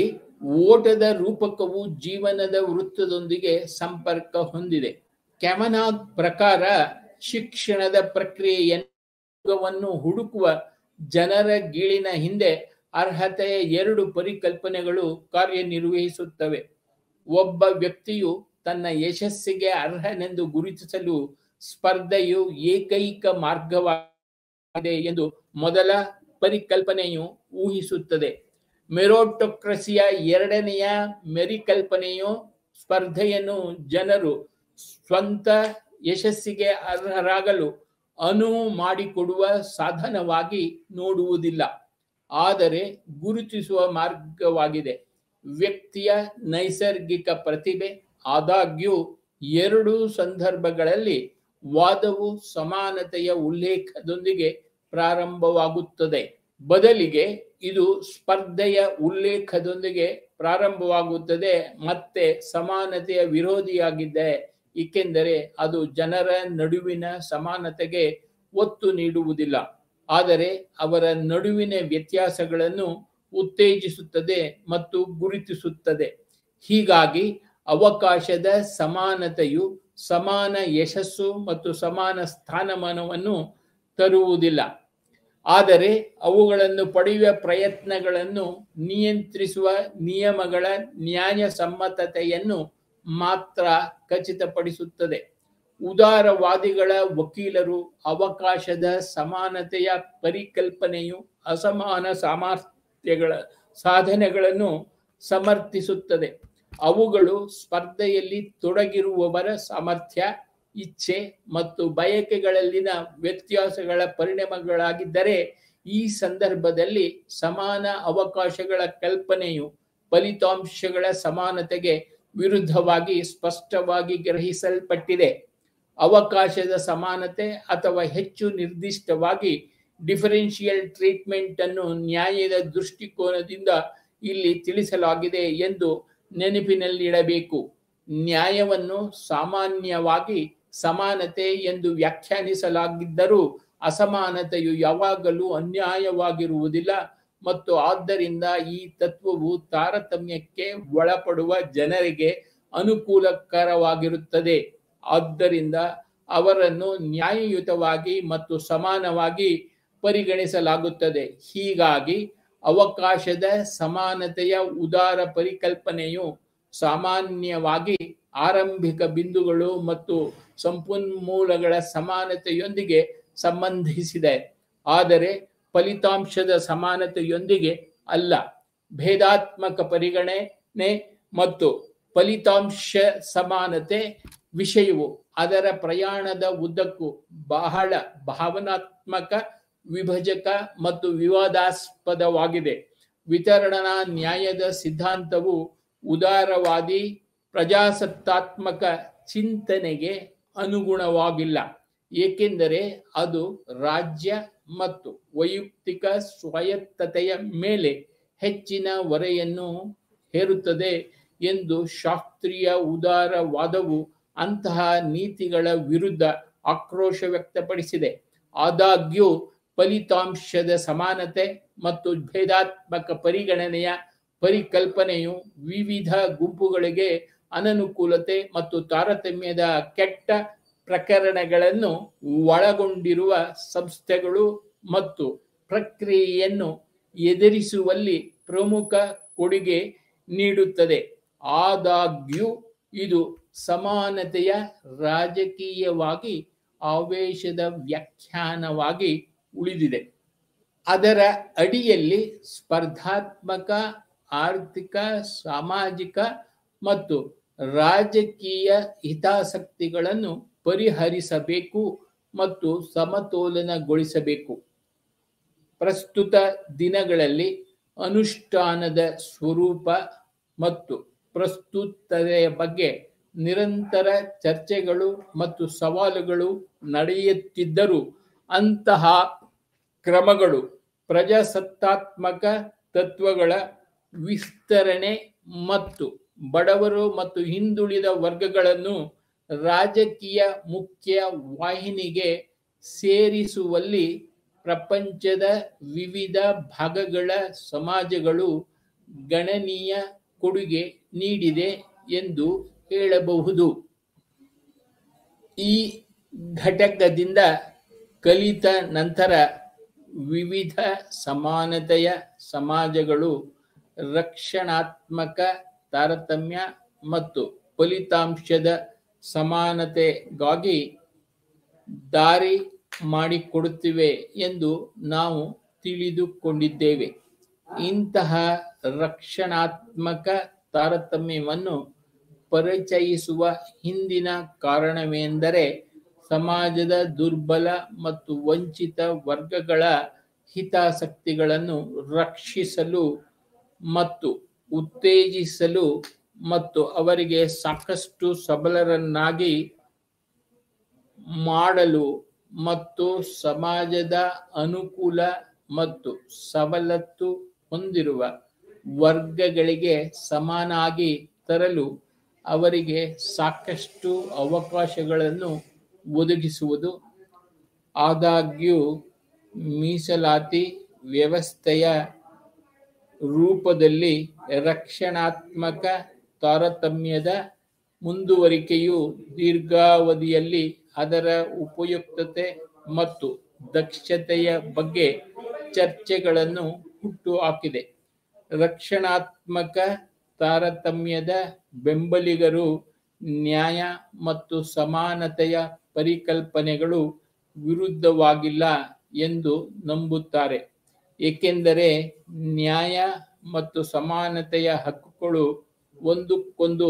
Speaker 1: ಓಟದ ರೂಪಕವು ಜೀವನದ ವೃತ್ತದೊಂದಿಗೆ ಸಂಪರ್ಕ ಹೊಂದಿದೆ ಕ್ಯಾಮನಾಗ್ ಪ್ರಕಾರ ಶಿಕ್ಷಣದ ಪ್ರಕ್ರಿಯೆಯನ್ನು ಹುಡುಕುವ ಜನರ ಗೀಳಿನ ಹಿಂದೆ ಅರ್ಹತೆಯ ಎರಡು ಪರಿಕಲ್ಪನೆಗಳು ಕಾರ್ಯನಿರ್ವಹಿಸುತ್ತವೆ ಒಬ್ಬ ವ್ಯಕ್ತಿಯು ತನ್ನ ಯಶಸ್ಸಿಗೆ ಅರ್ಹನೆಂದು ಗುರುತಿಸಲು ಸ್ಪರ್ಧೆಯು ಏಕೈಕ ಮಾರ್ಗವಾಗಿದೆ ಎಂದು ಮೊದಲ ಪರಿಕಲ್ಪನೆಯು ಊಹಿಸುತ್ತದೆ ಮೆರೋಟೊಕ್ರಸಿಯ ಎರಡನೆಯ ಮೆರಿಕಲ್ಪನೆಯು ಸ್ಪರ್ಧೆಯನ್ನು ಜನರು ಸ್ವಂತ ಯಶಸ್ಸಿಗೆ ಅರ್ಹರಾಗಲು ಅನುವು ಮಾಡಿಕೊಡುವ ಸಾಧನವಾಗಿ ನೋಡುವುದಿಲ್ಲ ಆದರೆ ಗುರುತಿಸುವ ಮಾರ್ಗವಾಗಿದೆ ವ್ಯಕ್ತಿಯ ನೈಸರ್ಗಿಕ ಪ್ರತಿಭೆ ಆದಾಗ್ಯೂ ಎರಡು ಸಂದರ್ಭಗಳಲ್ಲಿ ವಾದವು ಸಮಾನತೆಯ ಉಲ್ಲೇಖದೊಂದಿಗೆ ಪ್ರಾರಂಭವಾಗುತ್ತದೆ ಬದಲಿಗೆ ಇದು ಸ್ಪರ್ಧೆಯ ಉಲ್ಲೇಖದೊಂದಿಗೆ ಪ್ರಾರಂಭವಾಗುತ್ತದೆ ಮತ್ತೆ ಸಮಾನತೆಯ ವಿರೋಧಿಯಾಗಿದೆ ಏಕೆಂದರೆ ಅದು ಜನರ ನಡುವಿನ ಸಮಾನತೆಗೆ ಒತ್ತು ನೀಡುವುದಿಲ್ಲ ಆದರೆ ಅವರ ನಡುವಿನ ವ್ಯತ್ಯಾಸಗಳನ್ನು ಉತ್ತೇಜಿಸುತ್ತದೆ ಮತ್ತು ಗುರುತಿಸುತ್ತದೆ ಹೀಗಾಗಿ ಅವಕಾಶದ ಸಮಾನತೆಯು ಸಮಾನ ಯಶಸ್ಸು ಮತ್ತು ಸಮಾನ ಸ್ಥಾನಮಾನವನ್ನು ತರುವುದಿಲ್ಲ ಆದರೆ ಅವುಗಳನ್ನು ಪಡೆಯುವ ಪ್ರಯತ್ನಗಳನ್ನು ನಿಯಂತ್ರಿಸುವ ನಿಯಮಗಳ ನ್ಯಾಯಸಮ್ಮತತೆಯನ್ನು ಮಾತ್ರ ಖಚಿತಪಡಿಸುತ್ತದೆ ಉದಾರವಾದಿಗಳ ವಕೀಲರು ಅವಕಾಶದ ಸಮಾನತೆಯ ಪರಿಕಲ್ಪನೆಯು ಅಸಮಾನ ಸಾಮರ್ಥ್ಯಗಳ ಸಾಧನೆಗಳನ್ನು ಸಮರ್ಥಿಸುತ್ತದೆ ಅವುಗಳು ಸ್ಪರ್ಧೆಯಲ್ಲಿ ತೊಡಗಿರುವವರ ಸಾಮರ್ಥ್ಯ ಇಚ್ಛೆ ಮತ್ತು ಬಯಕೆಗಳಲ್ಲಿನ ವ್ಯತ್ಯಾಸಗಳ ಪರಿಣಾಮಗಳಾಗಿದ್ದರೆ ಈ ಸಂದರ್ಭದಲ್ಲಿ ಸಮಾನ ಅವಕಾಶಗಳ ಕಲ್ಪನೆಯು ಫಲಿತಾಂಶಗಳ ಸಮಾನತೆಗೆ ವಿರುದ್ಧವಾಗಿ ಸ್ಪಷ್ಟವಾಗಿ ಗ್ರಹಿಸಲ್ಪಟ್ಟಿದೆ ಅವಕಾಶದ ಸಮಾನತೆ ಅಥವಾ ಹೆಚ್ಚು ನಿರ್ದಿಷ್ಟವಾಗಿ ಡಿಫರೆನ್ಷಿಯಲ್ ಟ್ರೀಟ್ಮೆಂಟ್ ಅನ್ನು ನ್ಯಾಯದ ದೃಷ್ಟಿಕೋನದಿಂದ ಇಲ್ಲಿ ತಿಳಿಸಲಾಗಿದೆ ಎಂದು ನೆನಪಿನಲ್ಲಿಡಬೇಕು ನ್ಯಾಯವನ್ನು ಸಾಮಾನ್ಯವಾಗಿ ಸಮಾನತೆ ಎಂದು ವ್ಯಾಖ್ಯಾನಿಸಲಾಗಿದ್ದರೂ ಅಸಮಾನತೆಯು ಯಾವಾಗಲೂ ಅನ್ಯಾಯವಾಗಿರುವುದಿಲ್ಲ ಮತ್ತು ಆದ್ದರಿಂದ ಈ ತತ್ವವು ತಾರತಮ್ಯಕ್ಕೆ ಒಳಪಡುವ ಜನರಿಗೆ ಅನುಕೂಲಕರವಾಗಿರುತ್ತದೆ ಆದ್ದರಿಂದ ಅವರನ್ನು ನ್ಯಾಯಯುತವಾಗಿ ಮತ್ತು ಸಮಾನವಾಗಿ ಪರಿಗಣಿಸಲಾಗುತ್ತದೆ ಹೀಗಾಗಿ ಅವಕಾಶದ ಸಮಾನತೆಯ ಉದಾರ ಪರಿಕಲ್ಪನೆಯು ಸಾಮಾನ್ಯವಾಗಿ ಆರಂಭಿಕ ಬಿಂದುಗಳು ಮತ್ತು ಸಂಪನ್ಮೂಲಗಳ ಸಮಾನತೆಯೊಂದಿಗೆ ಸಂಬಂಧಿಸಿದೆ ಆದರೆ ಫಲಿತಾಂಶದ ಸಮಾನತೆಯೊಂದಿಗೆ ಅಲ್ಲ ಭೇದಾತ್ಮಕ ಪರಿಗಣನೆ ಮತ್ತು ಫಲಿತಾಂಶ ಸಮಾನತೆ ವಿಷಯವು ಅದರ ಪ್ರಯಾಣದ ಉದ್ದಕ್ಕೂ ಬಹಳ ಭಾವನಾತ್ಮಕ ವಿಭಜಕ ಮತ್ತು ವಿವಾದಾಸ್ಪದವಾಗಿದೆ ವಿತರಣಾ ನ್ಯಾಯದ ಸಿದ್ಧಾಂತವು ಉದಾರವಾದಿ ಪ್ರಜಾಸತ್ತಾತ್ಮಕ ಚಿಂತನೆಗೆ ಅನುಗುಣವಾಗಿಲ್ಲ ಏಕೆಂದರೆ ಅದು ರಾಜ್ಯ ಮತ್ತು ವೈಯಕ್ತಿಕ ಸ್ವಾಯತ್ತತೆಯ ಮೇಲೆ ಹೆಚ್ಚಿನ ಹೊರೆಯನ್ನು ಹೇರುತ್ತದೆ ಎಂದು ಶಾಸ್ತ್ರೀಯ ಉದಾರವಾದವು ಅಂತಹ ನೀತಿಗಳ ವಿರುದ್ಧ ಆಕ್ರೋಶ ವ್ಯಕ್ತಪಡಿಸಿದೆ ಆದಾಗ್ಯೂ ಫಲಿತಾಂಶದ ಸಮಾನತೆ ಮತ್ತು ಭೇದಾತ್ಮಕ ಪರಿಗಣನೆಯ ಪರಿಕಲ್ಪನೆಯು ವಿವಿಧ ಗುಂಪುಗಳಿಗೆ ಅನನುಕೂಲತೆ ಮತ್ತು ತಾರತಮ್ಯದ ಕೆಟ್ಟ ಪ್ರಕರಣಗಳನ್ನು ಒಳಗೊಂಡಿರುವ ಸಂಸ್ಥೆಗಳು ಮತ್ತು ಪ್ರಕ್ರಿಯೆಯನ್ನು ಎದುರಿಸುವಲ್ಲಿ ಪ್ರಮುಖ ಕೊಡುಗೆ ನೀಡುತ್ತದೆ ಆದಾಗ್ಯೂ ಇದು ಸಮಾನತೆಯ ರಾಜಕೀಯವಾಗಿ ಆವೇಶದ ವ್ಯಾಖ್ಯಾನವಾಗಿ ಉಳಿದಿದೆ ಅದರ ಅಡಿಯಲ್ಲಿ ಸ್ಪರ್ಧಾತ್ಮಕ ಆರ್ಥಿಕ ಸಾಮಾಜಿಕ ಮತ್ತು ರಾಜಕೀಯ ಹಿತಾಸಕ್ತಿಗಳನ್ನು ಪರಿಹರಿಸಬೇಕು ಮತ್ತು ಸಮತೋಲನಗೊಳಿಸಬೇಕು ಪ್ರಸ್ತುತ ದಿನಗಳಲ್ಲಿ ಅನುಷ್ಠಾನದ ಸ್ವರೂಪ ಮತ್ತು ಪ್ರಸ್ತುತತೆಯ ಬಗ್ಗೆ ನಿರಂತರ ಚರ್ಚೆಗಳು ಮತ್ತು ಸವಾಲುಗಳು ನಡೆಯುತ್ತಿದ್ದರೂ ಅಂತಹ ಕ್ರಮಗಳು ಪ್ರಜಾಸತ್ತಾತ್ಮಕ ತತ್ವಗಳ ವಿಸ್ತರಣೆ ಮತ್ತು ಬಡವರು ಮತ್ತು ಹಿಂದುಳಿದ ವರ್ಗಗಳನ್ನು ರಾಜಕೀಯ ಮುಖ್ಯ ವಾಹಿನಿಗೆ ಸೇರಿಸುವಲ್ಲಿ ಪ್ರಪಂಚದ ವಿವಿಧ ಭಾಗಗಳ ಸಮಾಜಗಳು ಗಣನೀಯ ಕೊಡುಗೆ ನೀಡಿದೆ ಎಂದು ಹೇಳಬಹುದು ಈ ಘಟಕದಿಂದ ಕಲಿತ ನಂತರ ವಿವಿಧ ಸಮಾನತೆಯ ಸಮಾಜಗಳು ರಕ್ಷಣಾತ್ಮಕ ತಾರತಮ್ಯ ಮತ್ತು ಫಲಿತಾಂಶದ ಸಮಾನತೆಗಾಗಿ ದಾರಿ ಮಾಡಿಕೊಡುತ್ತಿವೆ ಎಂದು ನಾವು ತಿಳಿದುಕೊಂಡಿದ್ದೇವೆ ಇಂತಹ ರಕ್ಷಣಾತ್ಮಕ ತಾರತಮ್ಯವನ್ನು ಪರಿಚಯಿಸುವ ಹಿಂದಿನ ಕಾರಣವೆಂದರೆ ಸಮಾಜದ ದುರ್ಬಲ ಮತ್ತು ವಂಚಿತ ವರ್ಗಗಳ ಹಿತಾಸಕ್ತಿಗಳನ್ನು ರಕ್ಷಿಸಲು ಮತ್ತು ಉತ್ತೇಜಿಸಲು ಮತ್ತು ಅವರಿಗೆ ಸಾಕಷ್ಟು ಸಬಲರನ್ನಾಗಿ ಮಾಡಲು ಮತ್ತು ಸಮಾಜದ ಅನುಕೂಲ ಮತ್ತು ಸವಲತ್ತು ಹೊಂದಿರುವ ವರ್ಗಗಳಿಗೆ ಸಮನಾಗಿ ತರಲು ಅವರಿಗೆ ಸಾಕಷ್ಟು ಅವಕಾಶಗಳನ್ನು ಒದಗಿಸುವುದು ಆದಾಗ್ಯೂ ಮೀಸಲಾತಿ ವ್ಯವಸ್ಥೆಯ ರೂಪದಲ್ಲಿ ರಕ್ಷಣಾತ್ಮಕ ತಾರತಮ್ಯದ ಮುಂದುವರಿಕೆಯು ದೀರ್ಘಾವಧಿಯಲ್ಲಿ ಅದರ ಉಪಯುಕ್ತತೆ ಮತ್ತು ದಕ್ಷತೆಯ ಬಗ್ಗೆ ಚರ್ಚೆಗಳನ್ನು ಹುಟ್ಟುಹಾಕಿದೆ ರಕ್ಷಣಾತ್ಮಕ ತಾರತಮ್ಯದ ಬೆಂಬಲಿಗರು ನ್ಯಾಯ ಮತ್ತು ಸಮಾನತೆಯ ಪರಿಕಲ್ಪನೆಗಳು ವಿರುದ್ಧವಾಗಿಲ್ಲ ಎಂದು ನಂಬುತ್ತಾರೆ ಏಕೆಂದರೆ ನ್ಯಾಯ ಮತ್ತು ಸಮಾನತೆಯ ಹಕ್ಕುಗಳು ಒಂದಕ್ಕೊಂದು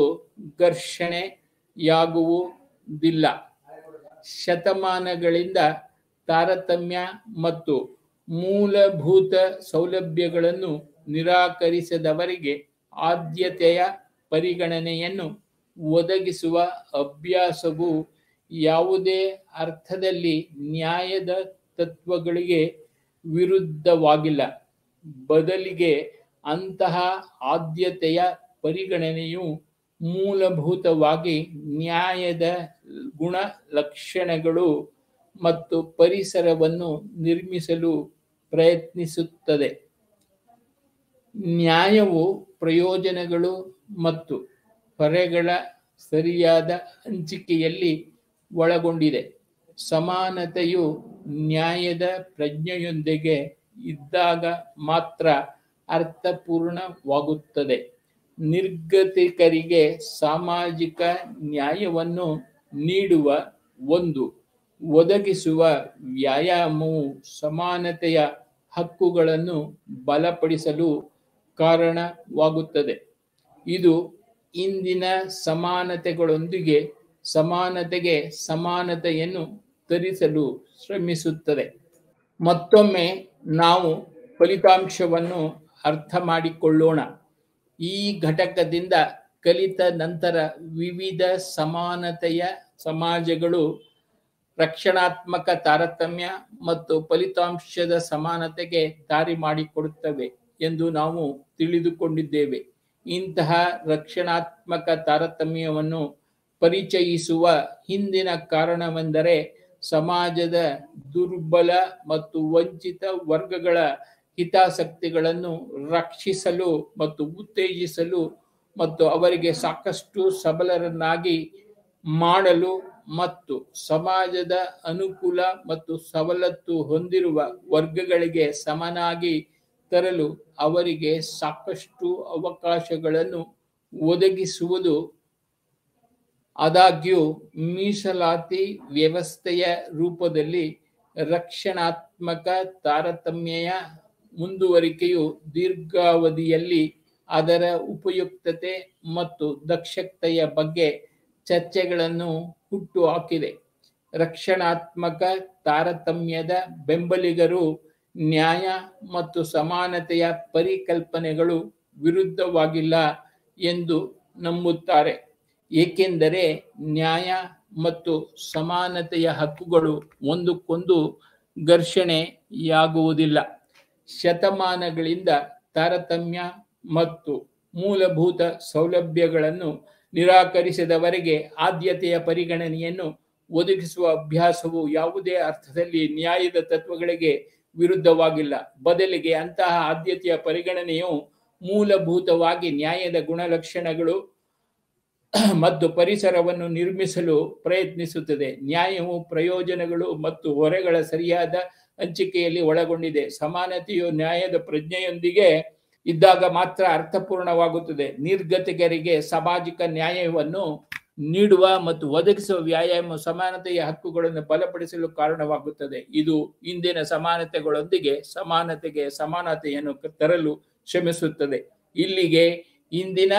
Speaker 1: ಘರ್ಷಣೆಯಾಗುವುದಿಲ್ಲ ಶತಮಾನಗಳಿಂದ ತಾರತಮ್ಯ ಮತ್ತು ಮೂಲಭೂತ ಸೌಲಭ್ಯಗಳನ್ನು ನಿರಾಕರಿಸದವರಿಗೆ ಆದ್ಯತೆಯ ಪರಿಗಣನೆಯನ್ನು ಒದಗಿಸುವ ಅಭ್ಯಾಸವು ಯಾವುದೇ ಅರ್ಥದಲ್ಲಿ ನ್ಯಾಯದ ತತ್ವಗಳಿಗೆ ವಿರುದ್ಧವಾಗಿಲ್ಲ ಬದಲಿಗೆ ಅಂತಹ ಆದ್ಯತೆಯ ಪರಿಗಣನೆಯು ಮೂಲಭೂತವಾಗಿ ನ್ಯಾಯದ ಗುಣ ಲಕ್ಷಣಗಳು ಮತ್ತು ಪರಿಸರವನ್ನು ನಿರ್ಮಿಸಲು ಪ್ರಯತ್ನಿಸುತ್ತದೆ ನ್ಯಾಯವು ಪ್ರಯೋಜನಗಳು ಮತ್ತು ಹೊರೆಗಳ ಸರಿಯಾದ ಹಂಚಿಕೆಯಲ್ಲಿ ಒಳಗೊಂಡಿದೆ ಸಮಾನತೆಯು ನ್ಯಾಯದ ಪ್ರಜ್ಞೆಯೊಂದಿಗೆ ಇದ್ದಾಗ ಮಾತ್ರ ಅರ್ಥಪೂರ್ಣವಾಗುತ್ತದೆ ನಿರ್ಗತಿಕರಿಗೆ ಸಾಮಾಜಿಕ ನ್ಯಾಯವನ್ನು ನೀಡುವ ಒಂದು ಒದಗಿಸುವ ವ್ಯಾಯಾಮವು ಸಮಾನತೆಯ ಹಕ್ಕುಗಳನ್ನು ಬಲಪಡಿಸಲು ಕಾರಣವಾಗುತ್ತದೆ ಇದು ಇಂದಿನ ಸಮಾನತೆಗಳೊಂದಿಗೆ ಸಮಾನತೆಗೆ ಸಮಾನತೆಯನ್ನು ತರಿಸಲು ಶ್ರಮಿಸುತ್ತದೆ ಮತ್ತೊಮ್ಮೆ ನಾವು ಫಲಿತಾಂಶವನ್ನು ಅರ್ಥ ಮಾಡಿಕೊಳ್ಳೋಣ ಈ ಘಟಕದಿಂದ ಕಲಿತ ನಂತರ ವಿವಿಧ ಸಮಾನತೆಯ ಸಮಾಜಗಳು ರಕ್ಷಣಾತ್ಮಕ ತಾರತಮ್ಯ ಮತ್ತು ಫಲಿತಾಂಶದ ಸಮಾನತೆಗೆ ದಾರಿ ಮಾಡಿಕೊಡುತ್ತವೆ ಎಂದು ನಾವು ತಿಳಿದುಕೊಂಡಿದ್ದೇವೆ ಇಂತಹ ರಕ್ಷಣಾತ್ಮಕ ತಾರತಮ್ಯವನ್ನು ಪರಿಚಯಿಸುವ ಹಿಂದಿನ ಕಾರಣವೆಂದರೆ ಸಮಾಜದ ದುರ್ಬಲ ಮತ್ತು ವಂಚಿತ ವರ್ಗಗಳ ಹಿತಾಸಕ್ತಿಗಳನ್ನು ರಕ್ಷಿಸಲು ಮತ್ತು ಉತ್ತೇಜಿಸಲು ಮತ್ತು ಅವರಿಗೆ ಸಾಕಷ್ಟು ಸಬಲರನ್ನಾಗಿ ಮಾಡಲು ಮತ್ತು ಸಮಾಜದ ಅನುಕೂಲ ಮತ್ತು ಸವಲತ್ತು ಹೊಂದಿರುವ ವರ್ಗಗಳಿಗೆ ಸಮನಾಗಿ ತರಲು ಅವರಿಗೆ ಸಾಕಷ್ಟು ಅವಕಾಶಗಳನ್ನು ಒದಗಿಸುವುದು ಆದಾಗ್ಯೂ ಮೀಸಲಾತಿ ವ್ಯವಸ್ಥೆಯ ರೂಪದಲ್ಲಿ ರಕ್ಷಣಾತ್ಮಕ ತಾರತಮ್ಯೆಯ ಮುಂದುವರಿಕೆಯು ದೀರ್ಘಾವಧಿಯಲ್ಲಿ ಅದರ ಉಪಯುಕ್ತತೆ ಮತ್ತು ದಕ್ಷತೆಯ ಬಗ್ಗೆ ಚರ್ಚೆಗಳನ್ನು ಹುಟ್ಟುಹಾಕಿದೆ ರಕ್ಷಣಾತ್ಮಕ ತಾರತಮ್ಯದ ಬೆಂಬಲಿಗರು ನ್ಯಾಯ ಮತ್ತು ಸಮಾನತೆಯ ಪರಿಕಲ್ಪನೆಗಳು ವಿರುದ್ಧವಾಗಿಲ್ಲ ಎಂದು ನಂಬುತ್ತಾರೆ ಏಕೆಂದರೆ ನ್ಯಾಯ ಮತ್ತು ಸಮಾನತೆಯ ಹಕ್ಕುಗಳು ಒಂದಕ್ಕೊಂದು ಘರ್ಷಣೆಯಾಗುವುದಿಲ್ಲ ಶತಮಾನಗಳಿಂದ ತಾರತಮ್ಯ ಮತ್ತು ಮೂಲಭೂತ ಸೌಲಭ್ಯಗಳನ್ನು ನಿರಾಕರಿಸಿದವರಿಗೆ ಆದ್ಯತೆಯ ಪರಿಗಣನೆಯನ್ನು ಒದಗಿಸುವ ಅಭ್ಯಾಸವು ಯಾವುದೇ ಅರ್ಥದಲ್ಲಿ ನ್ಯಾಯದ ತತ್ವಗಳಿಗೆ ವಿರುದ್ಧವಾಗಿಲ್ಲ ಬದಲಿಗೆ ಅಂತಹ ಆದ್ಯತೆಯ ಪರಿಗಣನೆಯು ಮೂಲಭೂತವಾಗಿ ನ್ಯಾಯದ ಗುಣಲಕ್ಷಣಗಳು ಮತ್ತು ಪರಿಸರವನ್ನು ನಿರ್ಮಿಸಲು ಪ್ರಯತ್ನಿಸುತ್ತದೆ ನ್ಯಾಯವು ಪ್ರಯೋಜನಗಳು ಮತ್ತು ಹೊರೆಗಳ ಸರಿಯಾದ ಹಂಚಿಕೆಯಲ್ಲಿ ಒಳಗೊಂಡಿದೆ ಸಮಾನತೆಯು ನ್ಯಾಯದ ಪ್ರಜ್ಞೆಯೊಂದಿಗೆ ಇದ್ದಾಗ ಮಾತ್ರ ಅರ್ಥಪೂರ್ಣವಾಗುತ್ತದೆ ನಿರ್ಗತಿಕರಿಗೆ ಸಾಮಾಜಿಕ ನ್ಯಾಯವನ್ನು ನೀಡುವ ಮತ್ತು ಒದಗಿಸುವ ವ್ಯಾಯಾಮ ಸಮಾನತೆಯ ಹಕ್ಕುಗಳನ್ನು ಬಲಪಡಿಸಲು ಕಾರಣವಾಗುತ್ತದೆ ಇದು ಇಂದಿನ ಸಮಾನತೆಗಳೊಂದಿಗೆ ಸಮಾನತೆಗೆ ಸಮಾನತೆಯನ್ನು ತರಲು ಶ್ರಮಿಸುತ್ತದೆ ಇಲ್ಲಿಗೆ ಇಂದಿನ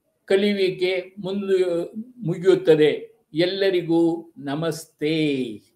Speaker 1: ಕಲಿವಿಕೆ ಮುಂದು ಮುಗಿಯುತ್ತದೆ ಎಲ್ಲರಿಗೂ ನಮಸ್ತೆ